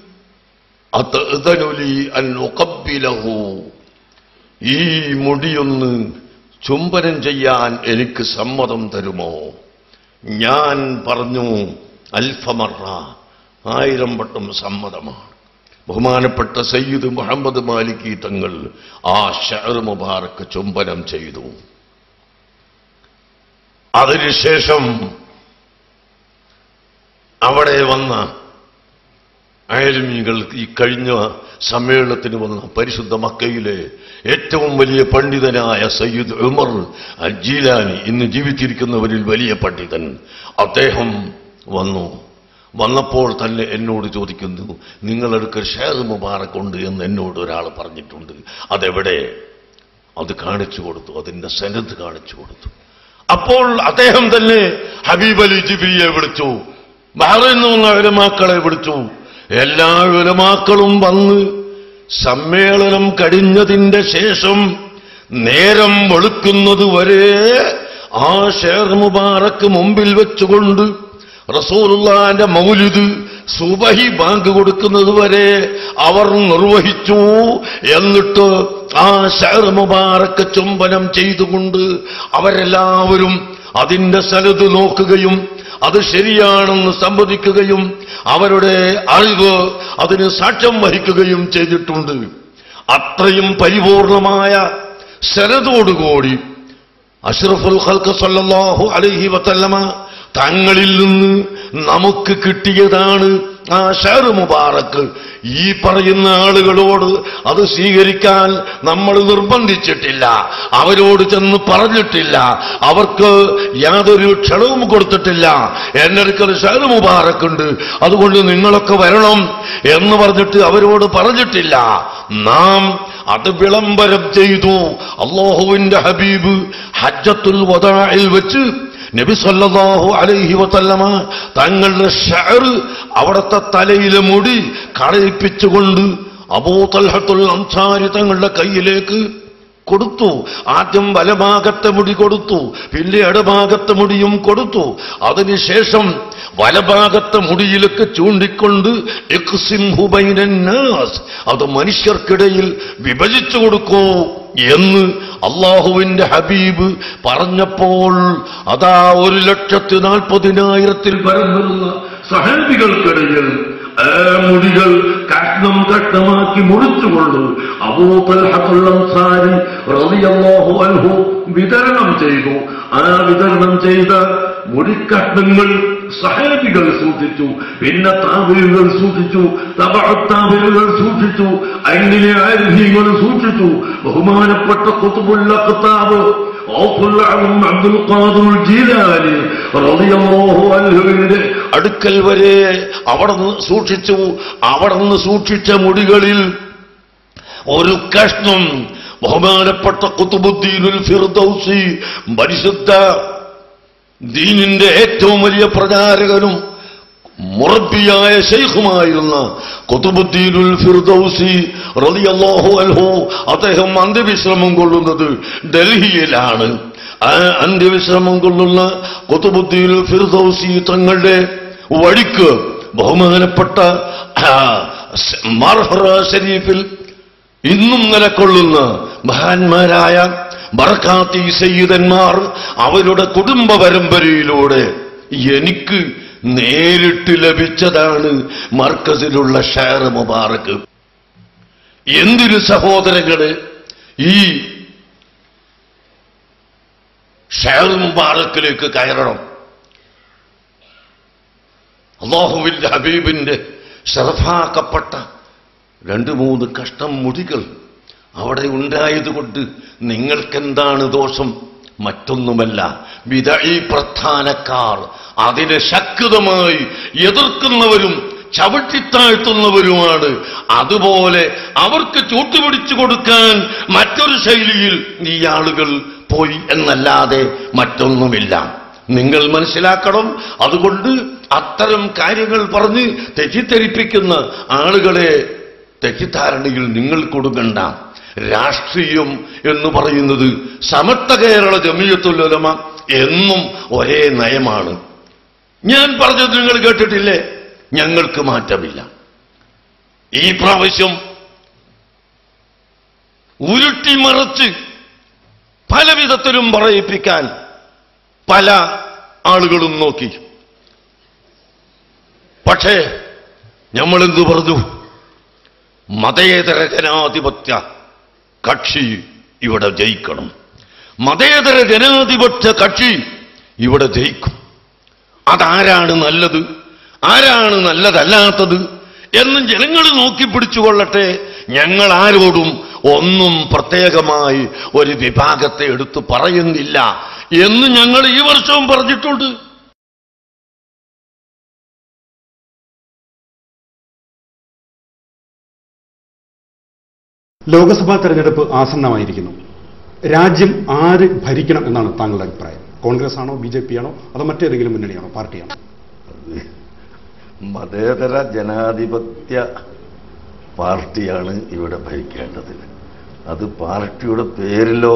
[SPEAKER 5] അതനുലി അൻ ഉഖബ്ബിലഹു ഈ മുടിയൊന്ന് ചുംബനം ചെയ്യാൻ എനിക്ക് സമ്മതം തരുമോ ഞാൻ പറഞ്ഞു അൽഫമറ ആയിരം വട്ടം സമ്മതമാണ് ബഹുമാനപ്പെട്ട സയ്യിദ് മുഹമ്മദ് മാലിക്കി തങ്ങൾ ആ ഷഹർ മുബാറക്ക് ചുംബനം ചെയ്തു അതിനുശേഷം അവിടെ വന്ന അയൽമീകൾ ഈ കഴിഞ്ഞ സമ്മേളനത്തിന് വന്ന പരിശുദ്ധ മക്കയിലെ ഏറ്റവും വലിയ പണ്ഡിതനായ സയ്യിദ് ഉമർ അൽ ജീലാനി ഇന്ന് ജീവിച്ചിരിക്കുന്നവരിൽ വലിയ പണ്ഡിതൻ അദ്ദേഹം വന്നു വന്നപ്പോൾ തന്നെ എന്നോട് ചോദിക്കുന്നു നിങ്ങളെടുക്ക് ഷേർ മുബാറക്ക് ഉണ്ട് എന്ന് എന്നോട് ഒരാൾ പറഞ്ഞിട്ടുണ്ട് അതെവിടെ അത് കാണിച്ചു കൊടുത്തു അതിന്റെ സെനത് കാണിച്ചു കൊടുത്തു അപ്പോൾ അദ്ദേഹം തന്നെ ഹബീബ് അലി ജിബിരിയെ വിളിച്ചു ബഹറിൽ നിന്ന ഉലമാക്കളെ വിളിച്ചു എല്ലാ ഉലമാക്കളും വന്ന് സമ്മേളനം കഴിഞ്ഞതിന്റെ ശേഷം നേരം വെളുക്കുന്നത് വരെ ആ ഷേർ മുബാറക്ക് മുമ്പിൽ വെച്ചുകൊണ്ട് റസൂലുള്ളാന്റെ മൗലിദ് സുബഹി ബാങ്ക് കൊടുക്കുന്നത് വരെ അവർ നിർവഹിച്ചു എന്നിട്ട് ആ ഷെയർ മുബാറക്ക് ചുംബനം ചെയ്തുകൊണ്ട് അവരെല്ലാവരും അതിന്റെ സ്ഥലത്ത് നോക്കുകയും അത് ശരിയാണെന്ന് സമ്മതിക്കുകയും അവരുടെ അറിവ് അതിന് സാക്ഷ്യം വഹിക്കുകയും ചെയ്തിട്ടുണ്ട് അത്രയും പരിപൂർണമായ ശരതോടുകൂടി അഷ്റഫുൽ ഖൽക്ക് സല്ലല്ലാഹു അലൈഹി വസല്ലമ തങ്ങളിൽ നിന്ന് നമുക്ക് കിട്ടിയതാണ് ആ ഷെയർ മുബാറക്ക് ഈ പറയുന്ന ആളുകളോട് അത് സ്വീകരിക്കാൻ നമ്മൾ നിർബന്ധിച്ചിട്ടില്ല അവരോട് ചെന്ന് പറഞ്ഞിട്ടില്ല അവർക്ക് യാതൊരു ക്ഷണവും കൊടുത്തിട്ടില്ല എന്റെ അടുക്കൽ ഷെയർ മുബാറക്കുണ്ട് അതുകൊണ്ട് നിങ്ങളൊക്കെ വരണം എന്ന് പറഞ്ഞിട്ട് അവരോട് പറഞ്ഞിട്ടില്ല നാം അത് വിളംബരം ചെയ്തു അള്ളാഹുവിന്റെ ഹബീബ് ഹജ്ജത്തുൽ വദായിൽ വെച്ച് നബി സല്ലല്ലാഹു അലൈഹി വസല്ലമ തങ്ങളുടെ ഷഅർ അവിടുത്തെ തലയിലെ മുടി കളയിപ്പിച്ചുകൊണ്ട് അബൂ തൽഹത്തുൽ അൻസാരി തങ്ങളുടെ കയ്യിലേക്ക് കൊടുത്തു ആദ്യം വലഭാഗത്തെ മുടി കൊടുത്തു പിന്നെ ഇടഭാഗത്തെ മുടിയും കൊടുത്തു അതിനുശേഷം വലഭാഗത്തെ മുടിയിലേക്ക് ചൂണ്ടിക്കൊണ്ട് ഇഖ്സിംഹു ബൈനന്നാസ് അത് മനുഷ്യർക്കിടയിൽ വിഭജിച്ചു കൊടുക്കൂ എന്ന് അള്ളാഹുവിന്റെ ഹബീബ് പറഞ്ഞപ്പോൾ അതാ ഒരു ലക്ഷത്തി നാൽപ്പതിനായിരത്തിൽ പരന്നിരുന്ന സഹാബികൾക്കിടയിൽ ആ മുടികൾ കഷ്ണം കഷ്ണമാക്കി മുറിച്ചുകൊള്ളു അബൂതൽഹത്തുള്ളൻസാരി റളിയല്ലാഹു അൻഹു വിതരണം ചെയ്തു ആ വിതരണം ചെയ്ത മുടിക്കഷ്ണങ്ങൾ സഹാബികൾ സൂക്ഷിച്ചു പിന്നെ താബിലുകൾ സൂക്ഷിച്ചു തബഅത്താബിലുകൾ സൂക്ഷിച്ചു അങ്ങനെ ആരിഹീങ്ങൾ സൂക്ഷിച്ചു ബഹുമാനപ്പെട്ട കുത്തുബുല്ല കിതാബ് അബ്ദുൽ ഖാദിർ ജീലാനി റളിയല്ലാഹു അൻഹുവിന്റെ അടുക്കൽ വരെ അവിടെ നിന്ന് സൂക്ഷിച്ചു അവിടെ നിന്ന് സൂക്ഷിച്ച മുടികളിൽ ഒരു കഷ്ണം ബഹുമാനപ്പെട്ട കുത്തുബുദ്ദീനുൽ ഫിർദൗസി പരിശുദ്ധ ദീനിന്റെ ഏറ്റവും വലിയ പ്രചാരകനും മുറബിയായ ശൈഖുമായിരുന്ന കുത്തുബുദ്ദീനുൽ ഫിർദൗസി റളിയല്ലാഹു അൻഹു അദ്ദേഹം അന്ത്യവിശ്രമം കൊള്ളുന്നത് ഡൽഹിയിലാണ് ആ അന്ത്യവിശ്രമം കൊള്ളുന്ന കുത്തുബുദ്ദീനുൽ ഫിർദൗസി തങ്ങളുടെ വഴിക്ക് ബഹുമാനപ്പെട്ട ആ, സ് മർഹറ ഷരീഫിൽ ഇന്നും നിലകൊള്ളുന്ന മഹാന്മാരായ ബർക്കാത്തി സയ്യിദന്മാർ അവരുടെ കുടുംബ പരമ്പരയിലൂടെ എനിക്ക് നേരിട്ട് ലഭിച്ചതാണ് മർക്കസിലുള്ള ഷെയർ മുബാറക്ക് എന്തിനു സഹോദരങ്ങള് ഈ ഷെയർ മുബാറക്കിലേക്ക് കയറണം അള്ളാഹുവിന്റെ ഹബീബിന്റെ ഷറഫാക്കപ്പെട്ട രണ്ട് മൂന്ന് കഷ്ടം മുടികൾ അവിടെ ഉണ്ടായതുകൊണ്ട് നിങ്ങൾക്കെന്താണ് ദോഷം മറ്റൊന്നുമല്ല വിതഴി പ്രസ്ഥാനക്കാർ അതിനെ ശക്തമായി എതിർക്കുന്നവരും ചവിട്ടിത്താഴ്ത്തുന്നവരുമാണ് അതുപോലെ അവർക്ക് ചൂട്ടുപിടിച്ചു കൊടുക്കാൻ മറ്റൊരു ശൈലിയിൽ ഈ ആളുകൾ പോയി എന്നല്ലാതെ മറ്റൊന്നുമില്ല നിങ്ങൾ മനസ്സിലാക്കണം അതുകൊണ്ട് അത്തരം കാര്യങ്ങൾ പറഞ്ഞ് തെറ്റിദ്ധരിപ്പിക്കുന്ന ആളുകളെ തെറ്റിദ്ധാരണയിൽ നിങ്ങൾ കൊടുക്കണ്ട രാഷ്ട്രീയം എന്ന് പറയുന്നത് സമത്വ കേരള ജമിയത്തുലമ എന്നും ഒരേ നയമാണ് ഞാൻ പറഞ്ഞത് നിങ്ങൾ കേട്ടിട്ടില്ലേ ഞങ്ങൾക്ക് മാറ്റമില്ല ഈ പ്രാവശ്യം ഉരുട്ടിമറച്ച് പല വിധത്തിലും പറയിപ്പിക്കാൻ പല ആളുകളും നോക്കി പക്ഷേ നമ്മളെന്തു പറഞ്ഞു മതേതര ജനാധിപത്യ കക്ഷി ഇവിടെ ജയിക്കണം മതേതര ജനാധിപത്യ കക്ഷി ഇവിടെ ജയിക്കും അതാരാണ് നല്ലത് ആരാണ് നല്ലതല്ലാത്തത് എന്ന് ജനങ്ങൾ നോക്കി പിടിച്ചുകൊള്ളട്ടെ ഞങ്ങൾ ആരോടും ഒന്നും പ്രത്യേകമായി ഒരു വിഭാഗത്തെ എടുത്തു പറയുന്നില്ല എന്ന് ഞങ്ങൾ ഈ വർഷവും പറഞ്ഞിട്ടുണ്ട്
[SPEAKER 6] ലോക്സഭാ തെരഞ്ഞെടുപ്പ് ആസന്നമായിരിക്കുന്നു രാജ്യം ആര് ഭരിക്കണം എന്നാണ് താങ്കളുടെ അഭിപ്രായം കോൺഗ്രസ് ആണോ ബി ജെ പി ആണോ അതോ മറ്റേതെങ്കിലും മുന്നണിയാണോ പാർട്ടിയാണോ
[SPEAKER 5] മതേതര ജനാധിപത്യ പാർട്ടിയാണ് ഇവിടെ ഭരിക്കേണ്ടത് അത് പാർട്ടിയുടെ പേരിലോ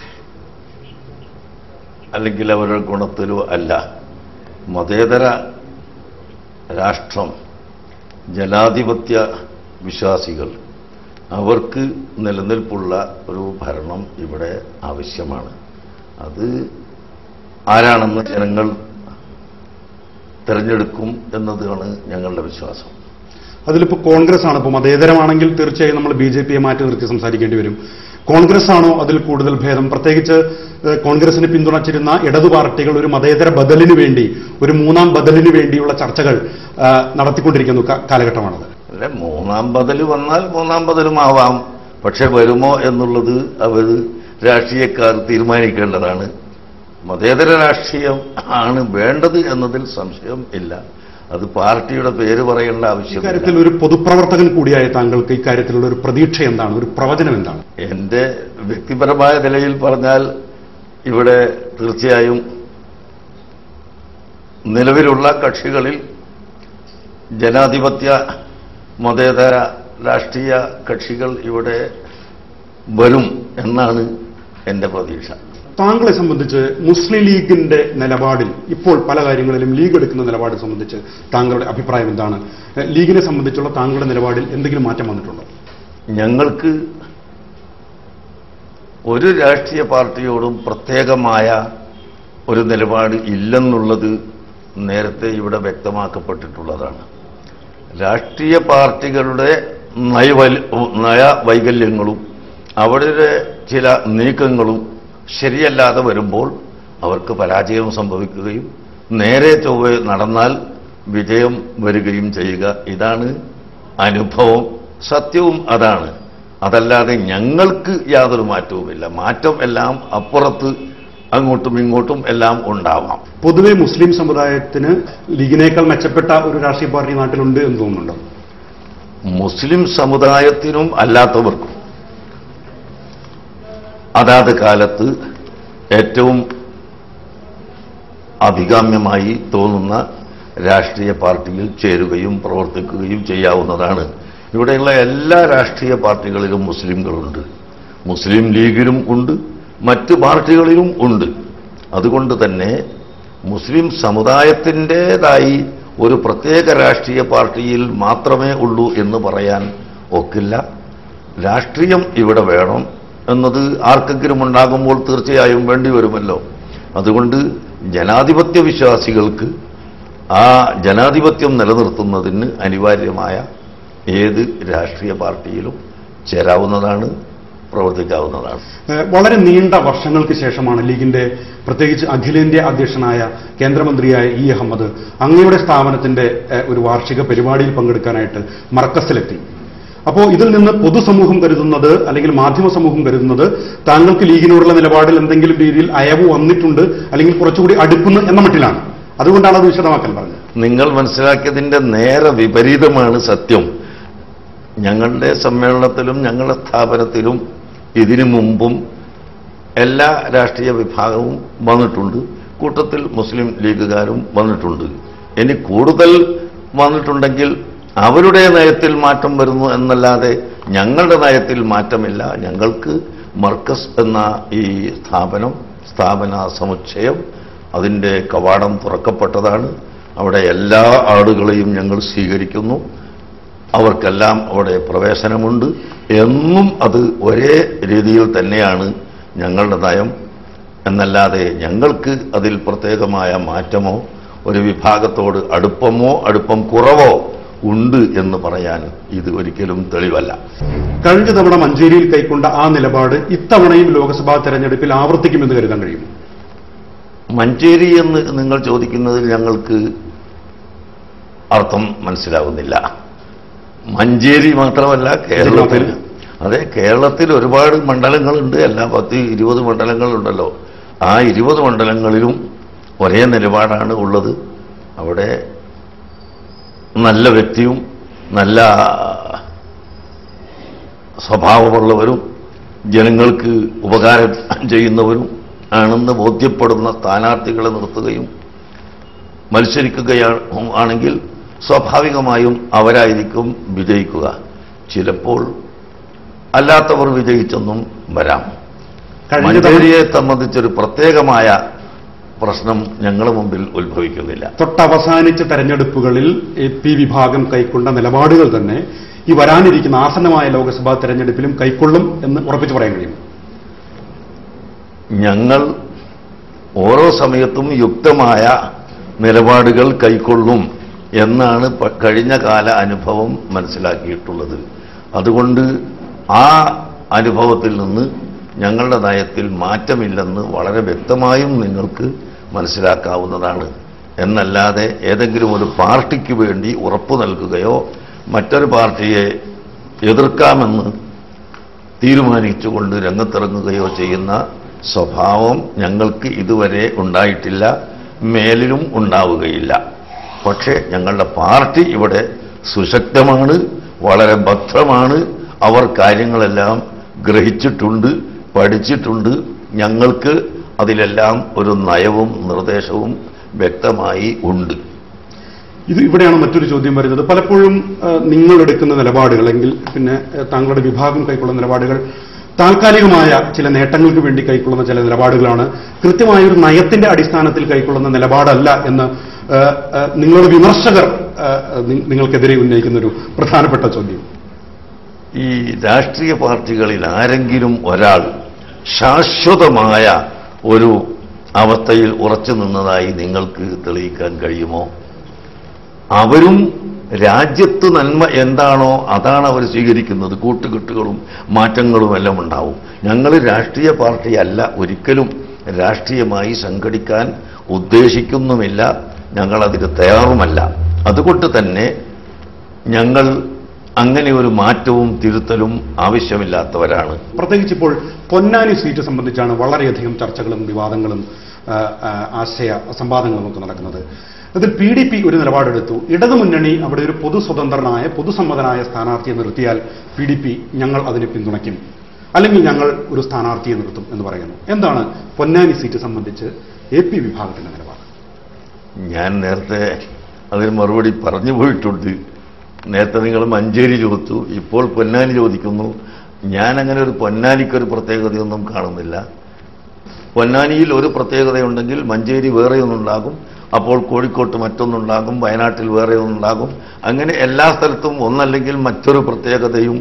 [SPEAKER 5] അല്ലെങ്കിൽ അവരുടെ ഗുണത്തിലോ അല്ല മതേതര രാഷ്ട്രം ജനാധിപത്യ വിശ്വാസികൾ അവർക്ക് നിലനിൽപ്പുള്ള ഒരു ഭരണം ഇവിടെ ആവശ്യമാണ് അത് ആരാണെന്ന് ജനങ്ങൾ തെരഞ്ഞെടുക്കും എന്നതാണ് ഞങ്ങളുടെ വിശ്വാസം
[SPEAKER 6] അതിലിപ്പോൾ കോൺഗ്രസ് ആണ് ഇപ്പോൾ മതേതരമാണെങ്കിൽ തീർച്ചയായും നമ്മൾ ബി ജെ പിയെ മാറ്റി നിർത്തി സംസാരിക്കേണ്ടി വരും കോൺഗ്രസ് ആണോ അതിൽ കൂടുതൽ ഭേദം പ്രത്യേകിച്ച് ഏഹ്, കോൺഗ്രസിനെ പിന്തുണച്ചിരുന്ന ഇടതു പാർട്ടികൾ ഒരു മതേതര ബദലിന് വേണ്ടി ഒരു മൂന്നാം ബദലിന് വേണ്ടിയുള്ള ചർച്ചകൾ ആ, നടത്തിക്കൊണ്ടിരിക്കുന്ന ക- കാലഘട്ടമാണത്
[SPEAKER 5] അല്ലെ മൂന്നാം ബദൽ വന്നാൽ മൂന്നാം ബദലും ആവാം പക്ഷെ വരുമോ എന്നുള്ളത് അവർ രാഷ്ട്രീയക്കാർ തീരുമാനിക്കേണ്ടതാണ് മതേതര രാഷ്ട്രീയം ആണ് വേണ്ടത് എന്നതിൽ സംശയം ഇല്ല അത് പാർട്ടിയുടെ പേര് പറയേണ്ട
[SPEAKER 6] ഇക്കാര്യത്തിൽ
[SPEAKER 5] ആവശ്യമില്ല
[SPEAKER 6] ഒരു പൊതുപ്രവർത്തകൻ കൂടിയായ താങ്കൾക്ക് ഇക്കാര്യത്തിലുള്ള ഒരു പ്രതീക്ഷ എന്താണ് ഒരു പ്രവചനം എന്താണ്
[SPEAKER 5] എന്റെ വ്യക്തിപരമായ നിലയിൽ പറഞ്ഞാൽ ഇവിടെ തീർച്ചയായും നിലവിലുള്ള കക്ഷികളിൽ ജനാധിപത്യ മതേതര രാഷ്ട്രീയ കക്ഷികൾ ഇവിടെ വരും എന്നാണ് എൻ്റെ പ്രതീക്ഷ
[SPEAKER 6] താങ്കളെ സംബന്ധിച്ച് മുസ്ലിം ലീഗിന്റെ നിലപാടിൽ ഇപ്പോൾ പല കാര്യങ്ങളിലും ലീഗ് എടുക്കുന്ന നിലപാട് സംബന്ധിച്ച് താങ്കളുടെ അഭിപ്രായം എന്താണ് ഏഹ് ലീഗിനെ സംബന്ധിച്ചുള്ള താങ്കളുടെ നിലപാടിൽ എന്തെങ്കിലും മാറ്റം വന്നിട്ടുണ്ടോ
[SPEAKER 5] ഞങ്ങൾക്ക് ഒരു രാഷ്ട്രീയ പാർട്ടിയോടും പ്രത്യേകമായ ഒരു നിലപാട് ഇല്ലെന്നുള്ളത് നേരത്തെ ഇവിടെ വ്യക്തമാക്കപ്പെട്ടിട്ടുള്ളതാണ് രാഷ്ട്രീയ പാർട്ടികളുടെ നയവൽ നയവൈകല്യങ്ങളും അവരുടെ ചില നീക്കങ്ങളും ശരിയല്ലാതെ വരുമ്പോൾ അവർക്ക് പരാജയം സംഭവിക്കുകയും നേരെ ചൊവ്വെ നടന്നാൽ വിജയം വരികയും ചെയ്യുക ഇതാണ് അനുഭവം സത്യവും അതാണ് അതല്ലാതെ ഞങ്ങൾക്ക് യാതൊരു മാറ്റവുമില്ല മാറ്റം എല്ലാം അപ്പുറത്ത് അങ്ങോട്ടും ഇങ്ങോട്ടും എല്ലാം ഉണ്ടാവാം
[SPEAKER 6] പൊതുവെ മുസ്ലിം സമുദായത്തിന് ലീഗിനേക്കാൾ മെച്ചപ്പെട്ട ഒരു രാഷ്ട്രീയ പാർട്ടി നാട്ടിലുണ്ട് എന്ന് തോന്നുന്നുണ്ടോ
[SPEAKER 5] മുസ്ലിം സമുദായത്തിനും അല്ലാത്തവർക്കും അതാത് കാലത്ത് ഏറ്റവും അഭികാമ്യമായി തോന്നുന്ന രാഷ്ട്രീയ പാർട്ടിയിൽ ചേരുകയും പ്രവർത്തിക്കുകയും ചെയ്യാവുന്നതാണ് ഇവിടെയുള്ള എല്ലാ രാഷ്ട്രീയ പാർട്ടികളിലും മുസ്ലിംകളുണ്ട് മുസ്ലിം ലീഗിലും ഉണ്ട് മറ്റ് പാർട്ടികളിലും ഉണ്ട് അതുകൊണ്ട് തന്നെ മുസ്ലിം സമുദായത്തിൻ്റെതായി ഒരു പ്രത്യേക രാഷ്ട്രീയ പാർട്ടിയിൽ മാത്രമേ ഉള്ളൂ എന്ന് പറയാൻ ഒക്കില്ല രാഷ്ട്രീയം ഇവിടെ വേണം എന്നത് ആർക്കെങ്കിലും ഉണ്ടാകുമ്പോൾ തീർച്ചയായും വേണ്ടി വരുമല്ലോ അതുകൊണ്ട് ജനാധിപത്യ വിശ്വാസികൾക്ക് ആ ജനാധിപത്യം നിലനിർത്തുന്നതിന് അനിവാര്യമായ ഏത് രാഷ്ട്രീയ പാർട്ടിയിലും ചേരാവുന്നതാണ് പ്രവർത്തിക്കാവുന്നതാണ്
[SPEAKER 6] ഏഹ് വളരെ നീണ്ട വർഷങ്ങൾക്ക് ശേഷമാണ് ലീഗിന്റെ പ്രത്യേകിച്ച് അഖിലേന്ത്യാ അധ്യക്ഷനായ കേന്ദ്രമന്ത്രിയായ ഇ അഹമ്മദ് അങ്ങയുടെ സ്ഥാപനത്തിന്റെ ഏഹ് ഒരു വാർഷിക പരിപാടിയിൽ പങ്കെടുക്കാനായിട്ട് മർക്കസിലെത്തി അപ്പോൾ ഇതിൽ നിന്ന് പൊതുസമൂഹം കരുതുന്നത് അല്ലെങ്കിൽ മാധ്യമ സമൂഹം കരുതുന്നത് താങ്കൾക്ക് ലീഗിനോടുള്ള നിലപാടിൽ എന്തെങ്കിലും രീതിയിൽ അയവ് വന്നിട്ടുണ്ട് അല്ലെങ്കിൽ കുറച്ചുകൂടി അടുക്കുന്നു എന്ന മട്ടിലാണ് അതുകൊണ്ടാണ് അത് വിശദമാക്കാൻ പറഞ്ഞത്
[SPEAKER 5] നിങ്ങൾ മനസ്സിലാക്കിയതിന്റെ നേരെ വിപരീതമാണ് സത്യം ഞങ്ങളുടെ സമ്മേളനത്തിലും ഞങ്ങളുടെ സ്ഥാപനത്തിലും ഇതിനു മുമ്പും എല്ലാ രാഷ്ട്രീയ വിഭാഗവും വന്നിട്ടുണ്ട് കൂട്ടത്തിൽ മുസ്ലിം ലീഗുകാരും വന്നിട്ടുണ്ട് ഇനി കൂടുതൽ വന്നിട്ടുണ്ടെങ്കിൽ അവരുടെ നയത്തിൽ മാറ്റം വരുന്നു എന്നല്ലാതെ ഞങ്ങളുടെ നയത്തിൽ മാറ്റമില്ല ഞങ്ങൾക്ക് മർക്കസ് എന്ന ഈ സ്ഥാപനം സ്ഥാപന സമുച്ചയം അതിൻ്റെ കവാടം തുറക്കപ്പെട്ടതാണ് അവിടെ എല്ലാ ആളുകളെയും ഞങ്ങൾ സ്വീകരിക്കുന്നു അവർക്കെല്ലാം അവിടെ പ്രവേശനമുണ്ട് എന്നും അത് ഒരേ രീതിയിൽ തന്നെയാണ് ഞങ്ങളുടെ നയം എന്നല്ലാതെ ഞങ്ങൾക്ക് അതിൽ പ്രത്യേകമായ മാറ്റമോ ഒരു വിഭാഗത്തോട് അടുപ്പമോ അടുപ്പം കുറവോ ഉണ്ട് എന്ന് പറയാൻ ഇത് ഒരിക്കലും തെളിവല്ല
[SPEAKER 6] കഴിഞ്ഞ തവണ മഞ്ചേരിയിൽ കൈക്കൊണ്ട ആ നിലപാട് ഇത്തവണയും ലോക്സഭാ തെരഞ്ഞെടുപ്പിൽ ആവർത്തിക്കുമെന്ന് കരുതാൻ കഴിയും
[SPEAKER 5] മഞ്ചേരി എന്ന് നിങ്ങൾ ചോദിക്കുന്നതിൽ ഞങ്ങൾക്ക് അർത്ഥം മനസ്സിലാവുന്നില്ല മഞ്ചേരി മാത്രമല്ല കേരളത്തിൽ അതെ കേരളത്തിൽ ഒരുപാട് മണ്ഡലങ്ങളുണ്ട് എല്ലാ പത്ത് ഇരുപത് മണ്ഡലങ്ങളുണ്ടല്ലോ ആ ഇരുപത് മണ്ഡലങ്ങളിലും ഒരേ നിലപാടാണ് ഉള്ളത് അവിടെ നല്ല വ്യക്തിയും നല്ല സ്വഭാവമുള്ളവരും ജനങ്ങൾക്ക് ഉപകാരം ചെയ്യുന്നവരും ആണെന്ന് ബോധ്യപ്പെടുന്ന സ്ഥാനാർത്ഥികളെ നിർത്തുകയും മത്സരിക്കുകയാണ് ആണെങ്കിൽ സ്വാഭാവികമായും അവരായിരിക്കും വിജയിക്കുക ചിലപ്പോൾ അല്ലാത്തവർ വിജയിച്ചെന്നും വരാം
[SPEAKER 6] കഴിഞ്ഞ തവണ
[SPEAKER 5] മഞ്ചേരിയെ സംബന്ധിച്ചൊരു പ്രത്യേകമായ പ്രശ്നം ഞങ്ങളുടെ മുമ്പിൽ ഉത്ഭവിക്കുന്നില്ല
[SPEAKER 6] തൊട്ടവസാനിച്ച തെരഞ്ഞെടുപ്പുകളിൽ എ പി വിഭാഗം കൈക്കൊണ്ട നിലപാടുകൾ തന്നെ ഈ വരാനിരിക്കുന്ന ആസന്നമായ ലോക്സഭാ തെരഞ്ഞെടുപ്പിലും കൈക്കൊള്ളും എന്ന് ഉറപ്പിച്ചു പറയാൻ കഴിയും
[SPEAKER 5] ഞങ്ങൾ ഓരോ സമയത്തും യുക്തമായ നിലപാടുകൾ കൈക്കൊള്ളും എന്നാണ് പ- കഴിഞ്ഞ കാല അനുഭവം മനസ്സിലാക്കിയിട്ടുള്ളത് അതുകൊണ്ട് ആ അനുഭവത്തിൽ നിന്ന് ഞങ്ങളുടെ നയത്തിൽ മാറ്റമില്ലെന്ന് വളരെ വ്യക്തമായും നിങ്ങൾക്ക് മനസ്സിലാക്കാവുന്നതാണ് എന്നല്ലാതെ ഏതെങ്കിലും ഒരു പാർട്ടിക്ക് വേണ്ടി ഉറപ്പു നൽകുകയോ മറ്റൊരു പാർട്ടിയെ എതിർക്കാമെന്ന് തീരുമാനിച്ചുകൊണ്ട് രംഗത്തിറങ്ങുകയോ ചെയ്യുന്ന സ്വഭാവം ഞങ്ങൾക്ക് ഇതുവരെ ഉണ്ടായിട്ടില്ല മേലിലും ഉണ്ടാവുകയില്ല പക്ഷേ ഞങ്ങളുടെ പാർട്ടി ഇവിടെ സുശക്തമാണ് വളരെ ഭദ്രമാണ് അവർ കാര്യങ്ങളെല്ലാം ഗ്രഹിച്ചിട്ടുണ്ട് പഠിച്ചിട്ടുണ്ട് ഞങ്ങൾക്ക് അതിലെല്ലാം ഒരു നയവും നിർദ്ദേശവും വ്യക്തമായി ഉണ്ട്
[SPEAKER 6] ഇത് ഇവിടെയാണ് മറ്റൊരു ചോദ്യം വരുന്നത് പലപ്പോഴും ആ, നിങ്ങൾ എടുക്കുന്ന നിലപാടുകൾ അല്ലെങ്കിൽ പിന്നെ ആ, താങ്കളുടെ വിഭാഗം കൈക്കൊള്ളുന്ന നിലപാടുകൾ താൽക്കാലികമായ ചില നേട്ടങ്ങൾക്ക് വേണ്ടി കൈക്കൊള്ളുന്ന ചില നിലപാടുകളാണ് കൃത്യമായ ഒരു നയത്തിന്റെ അടിസ്ഥാനത്തിൽ കൈക്കൊള്ളുന്ന നിലപാടല്ല എന്ന് ആ, ആ, നിങ്ങളുടെ വിമർശകർ ആ, നി- നിങ്ങൾക്കെതിരെ ഉന്നയിക്കുന്ന ഒരു പ്രധാനപ്പെട്ട ചോദ്യം
[SPEAKER 5] ഈ രാഷ്ട്രീയ പാർട്ടികളിൽ ആരെങ്കിലും ഒരാൾ ശാശ്വതമായ ഒരു അവസ്ഥയിൽ ഉറച്ചു നിന്നതായി നിങ്ങൾക്ക് തെളിയിക്കാൻ കഴിയുമോ അവരും രാജ്യത്ത് നന്മ എന്താണോ അതാണ് അവർ സ്വീകരിക്കുന്നത് കൂട്ടുകെട്ടുകളും മാറ്റങ്ങളും എല്ലാം ഉണ്ടാവും ഞങ്ങൾ രാഷ്ട്രീയ പാർട്ടിയല്ല ഒരിക്കലും രാഷ്ട്രീയമായി സംഘടിക്കാൻ ഉദ്ദേശിക്കുന്നുമില്ല ഞങ്ങളതിന് തയ്യാറുമല്ല അതുകൊണ്ട് തന്നെ ഞങ്ങൾ അങ്ങനെ ഒരു മാറ്റവും തിരുത്തലും ആവശ്യമില്ലാത്തവരാണ്
[SPEAKER 6] പ്രത്യേകിച്ച് ഇപ്പോൾ പൊന്നാനി സീറ്റ് സംബന്ധിച്ചാണ് വളരെയധികം ചർച്ചകളും വിവാദങ്ങളും ആ, ആ, ആശയ സംവാദങ്ങളും ഒക്കെ നടക്കുന്നത് അതിൽ പി ഡി പി ഒരു നിലപാടെടുത്തു ഇടതുമുന്നണി അവിടെ ഒരു പൊതു സ്വതന്ത്രനായ പൊതുസമ്മതനായ സ്ഥാനാർത്ഥിയെ നിർത്തിയാൽ പി ഡി പി ഞങ്ങൾ അതിനെ പിന്തുണയ്ക്കും അല്ലെങ്കിൽ ഞങ്ങൾ ഒരു സ്ഥാനാർത്ഥിയെ നിർത്തും എന്ന് പറയുന്നു എന്താണ് പൊന്നാനി സീറ്റ് സംബന്ധിച്ച് എ പി വിഭാഗത്തിന്റെ നിലപാട്
[SPEAKER 5] ഞാൻ നേരത്തെ അതിന് മറുപടി പറഞ്ഞു പോയിട്ടുണ്ട് നേരത്തെ നിങ്ങൾ മഞ്ചേരി ചോദിച്ചു ഇപ്പോൾ പൊന്നാനി ചോദിക്കുന്നു ഞാൻ അങ്ങനെ ഒരു പൊന്നാനിക്കൊരു പ്രത്യേകതയൊന്നും കാണുന്നില്ല പൊന്നാനിയിൽ ഒരു പ്രത്യേകതയുണ്ടെങ്കിൽ മഞ്ചേരി വേറെ ഒന്നുണ്ടാകും അപ്പോൾ കോഴിക്കോട്ട് മറ്റൊന്നുണ്ടാകും വയനാട്ടിൽ വേറെ ഒന്നുണ്ടാകും അങ്ങനെ എല്ലാ സ്ഥലത്തും ഒന്നല്ലെങ്കിൽ മറ്റൊരു പ്രത്യേകതയും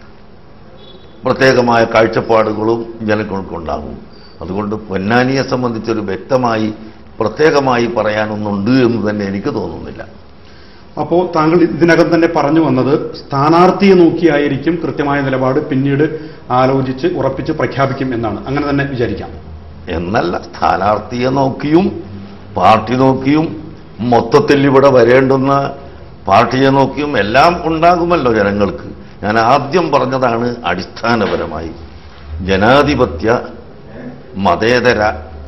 [SPEAKER 5] പ്രത്യേകമായ കാഴ്ചപ്പാടുകളും ജനങ്ങൾക്കുണ്ടാകും അതുകൊണ്ട് പൊന്നാനിയെ സംബന്ധിച്ചൊരു വ്യക്തമായി പ്രത്യേകമായി പറയാനൊന്നുണ്ട് എന്ന് തന്നെ എനിക്ക് തോന്നുന്നില്ല
[SPEAKER 6] അപ്പോൾ താങ്കൾ ഇതിനകം തന്നെ പറഞ്ഞു വന്നത് സ്ഥാനാർത്ഥിയെ നോക്കിയായിരിക്കും കൃത്യമായ നിലപാട് പിന്നീട് ആലോചിച്ച് ഉറപ്പിച്ച് പ്രഖ്യാപിക്കും എന്നാണ് അങ്ങനെ തന്നെ വിചാരിക്കാം
[SPEAKER 5] എന്നല്ല സ്ഥാനാർത്ഥിയെ നോക്കിയും പാർട്ടി നോക്കിയും മൊത്തത്തിൽ ഇവിടെ വരേണ്ടുന്ന പാർട്ടിയെ നോക്കിയും എല്ലാം ഉണ്ടാകുമല്ലോ ജനങ്ങൾക്ക് ഞാൻ ആദ്യം പറഞ്ഞതാണ് അടിസ്ഥാനപരമായി ജനാധിപത്യ മതേതര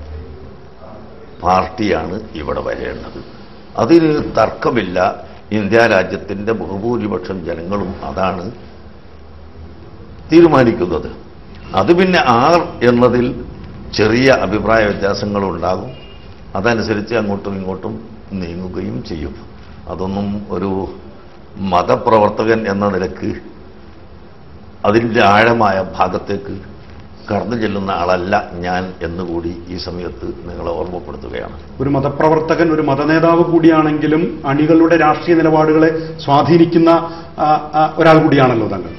[SPEAKER 5] പാർട്ടിയാണ് ഇവിടെ വരേണ്ടത് അതിന് തർക്കമില്ല ഇന്ത്യ രാജ്യത്തിന്റെ ബഹുഭൂരിപക്ഷം ജനങ്ങളും അതാണ് തീരുമാനിക്കുന്നത് അത് പിന്നെ ആർ എന്നതിൽ ചെറിയ അഭിപ്രായ വ്യത്യാസങ്ങളുണ്ടാകും അതനുസരിച്ച് അങ്ങോട്ടും ഇങ്ങോട്ടും നീങ്ങുകയും ചെയ്യും അതൊന്നും ഒരു മതപ്രവർത്തകൻ എന്ന നിലക്ക് അതിൻ്റെ ആഴമായ ഭാഗത്തേക്ക് കടന്നു ചെല്ലുന്ന ആളല്ല ഞാൻ എന്നുകൂടി ഈ സമയത്ത് നിങ്ങളെ ഓർമ്മപ്പെടുത്തുകയാണ്
[SPEAKER 6] ഒരു മതപ്രവർത്തകൻ ഒരു മതനേതാവ് കൂടിയാണെങ്കിലും അണികളുടെ രാഷ്ട്രീയ നിലപാടുകളെ സ്വാധീനിക്കുന്ന ആ, ആ, ഒരാൾ കൂടിയാണല്ലോ താങ്കൾ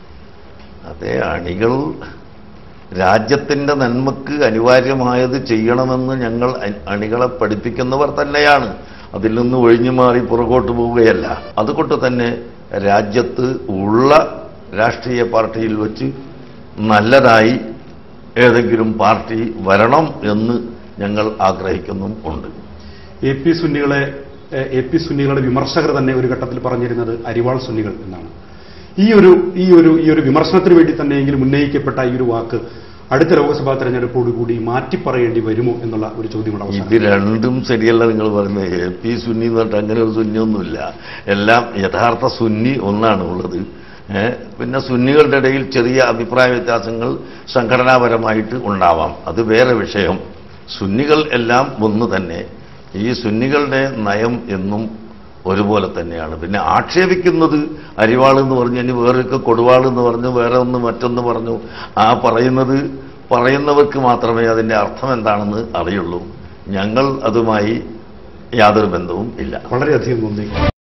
[SPEAKER 5] അതെ അണികൾ രാജ്യത്തിന്റെ നന്മക്ക് അനിവാര്യമായത് ചെയ്യണമെന്ന് ഞങ്ങൾ അ- അണികളെ പഠിപ്പിക്കുന്നവർ തന്നെയാണ് അതിൽ നിന്ന് ഒഴിഞ്ഞു മാറി പുറകോട്ട് പോവുകയല്ല അതുകൊണ്ട് തന്നെ രാജ്യത്ത് ഉള്ള രാഷ്ട്രീയ പാർട്ടിയിൽ വെച്ച് നല്ലതായി ഏതെങ്കിലും പാർട്ടി വരണം എന്ന് ഞങ്ങൾ ആഗ്രഹിക്കുന്നും ഉണ്ട്
[SPEAKER 6] എ പി സുന്നികളെ എ പി സുന്നികളുടെ വിമർശകർ തന്നെ ഒരു ഘട്ടത്തിൽ പറഞ്ഞിരുന്നത് അരിവാൾ സുന്നികൾ എന്നാണ് ഈ ഒരു ഈ ഒരു ഈ ഒരു വിമർശനത്തിന് വേണ്ടി തന്നെയെങ്കിലും ഉന്നയിക്കപ്പെട്ട ഈ ഒരു വാക്ക് അടുത്ത ലോക്സഭാ തെരഞ്ഞെടുപ്പോടുകൂടി മാറ്റി പറയേണ്ടി വരുമോ എന്നുള്ള ഒരു ചോദ്യം കൂടെ
[SPEAKER 5] ഇത്
[SPEAKER 6] അവസാനം
[SPEAKER 5] രണ്ടും ശരിയല്ല നിങ്ങൾ പറയുന്നത് എ പി സുന്നി എന്ന് പറഞ്ഞിട്ട് അങ്ങനെ ഒരു സുന്നിയൊന്നുമില്ല എല്ലാം യഥാർത്ഥ സുന്നി ഒന്നാണ് ഉള്ളത് ഏ, പിന്നെ സുന്നികളുടെ ഇടയിൽ ചെറിയ അഭിപ്രായ വ്യത്യാസങ്ങൾ സംഘടനാപരമായിട്ട് ഉണ്ടാവാം അത് വേറെ വിഷയം സുന്നികൾ എല്ലാം ഒന്ന് തന്നെ ഈ സുന്നികളുടെ നയം എന്നും ഒരുപോലെ തന്നെയാണ് പിന്നെ ആക്ഷേപിക്കുന്നത് അരിവാൾ എന്ന് പറഞ്ഞു ഇനി വേറൊക്കെ കൊടുവാൾ എന്ന് പറഞ്ഞു വേറെ ഒന്ന് മറ്റൊന്ന് പറഞ്ഞു ആ പറയുന്നത് പറയുന്നവർക്ക് മാത്രമേ അതിന്റെ അർത്ഥം എന്താണെന്ന് അറിയുള്ളൂ ഞങ്ങൾ അതുമായി യാതൊരു ബന്ധവും ഇല്ല
[SPEAKER 6] വളരെയധികം നന്ദി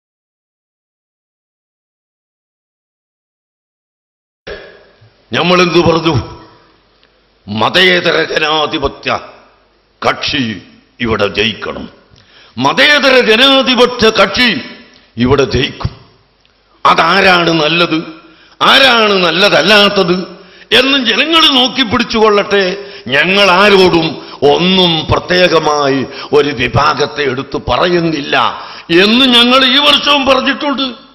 [SPEAKER 5] നമ്മളെന്ത് പറഞ്ഞു മതേതര ജനാധിപത്യ കക്ഷി ഇവിടെ ജയിക്കണം മതേതര ജനാധിപത്യ കക്ഷി ഇവിടെ ജയിക്കും അതാരാണ് നല്ലത് ആരാണ് നല്ലതല്ലാത്തത് എന്ന് ജനങ്ങൾ നോക്കി പിടിച്ചുകൊള്ളട്ടെ ഞങ്ങൾ ആരോടും ഒന്നും പ്രത്യേകമായി ഒരു വിഭാഗത്തെ എടുത്തു പറയുന്നില്ല എന്ന് ഞങ്ങൾ ഈ വർഷവും പറഞ്ഞിട്ടുണ്ട്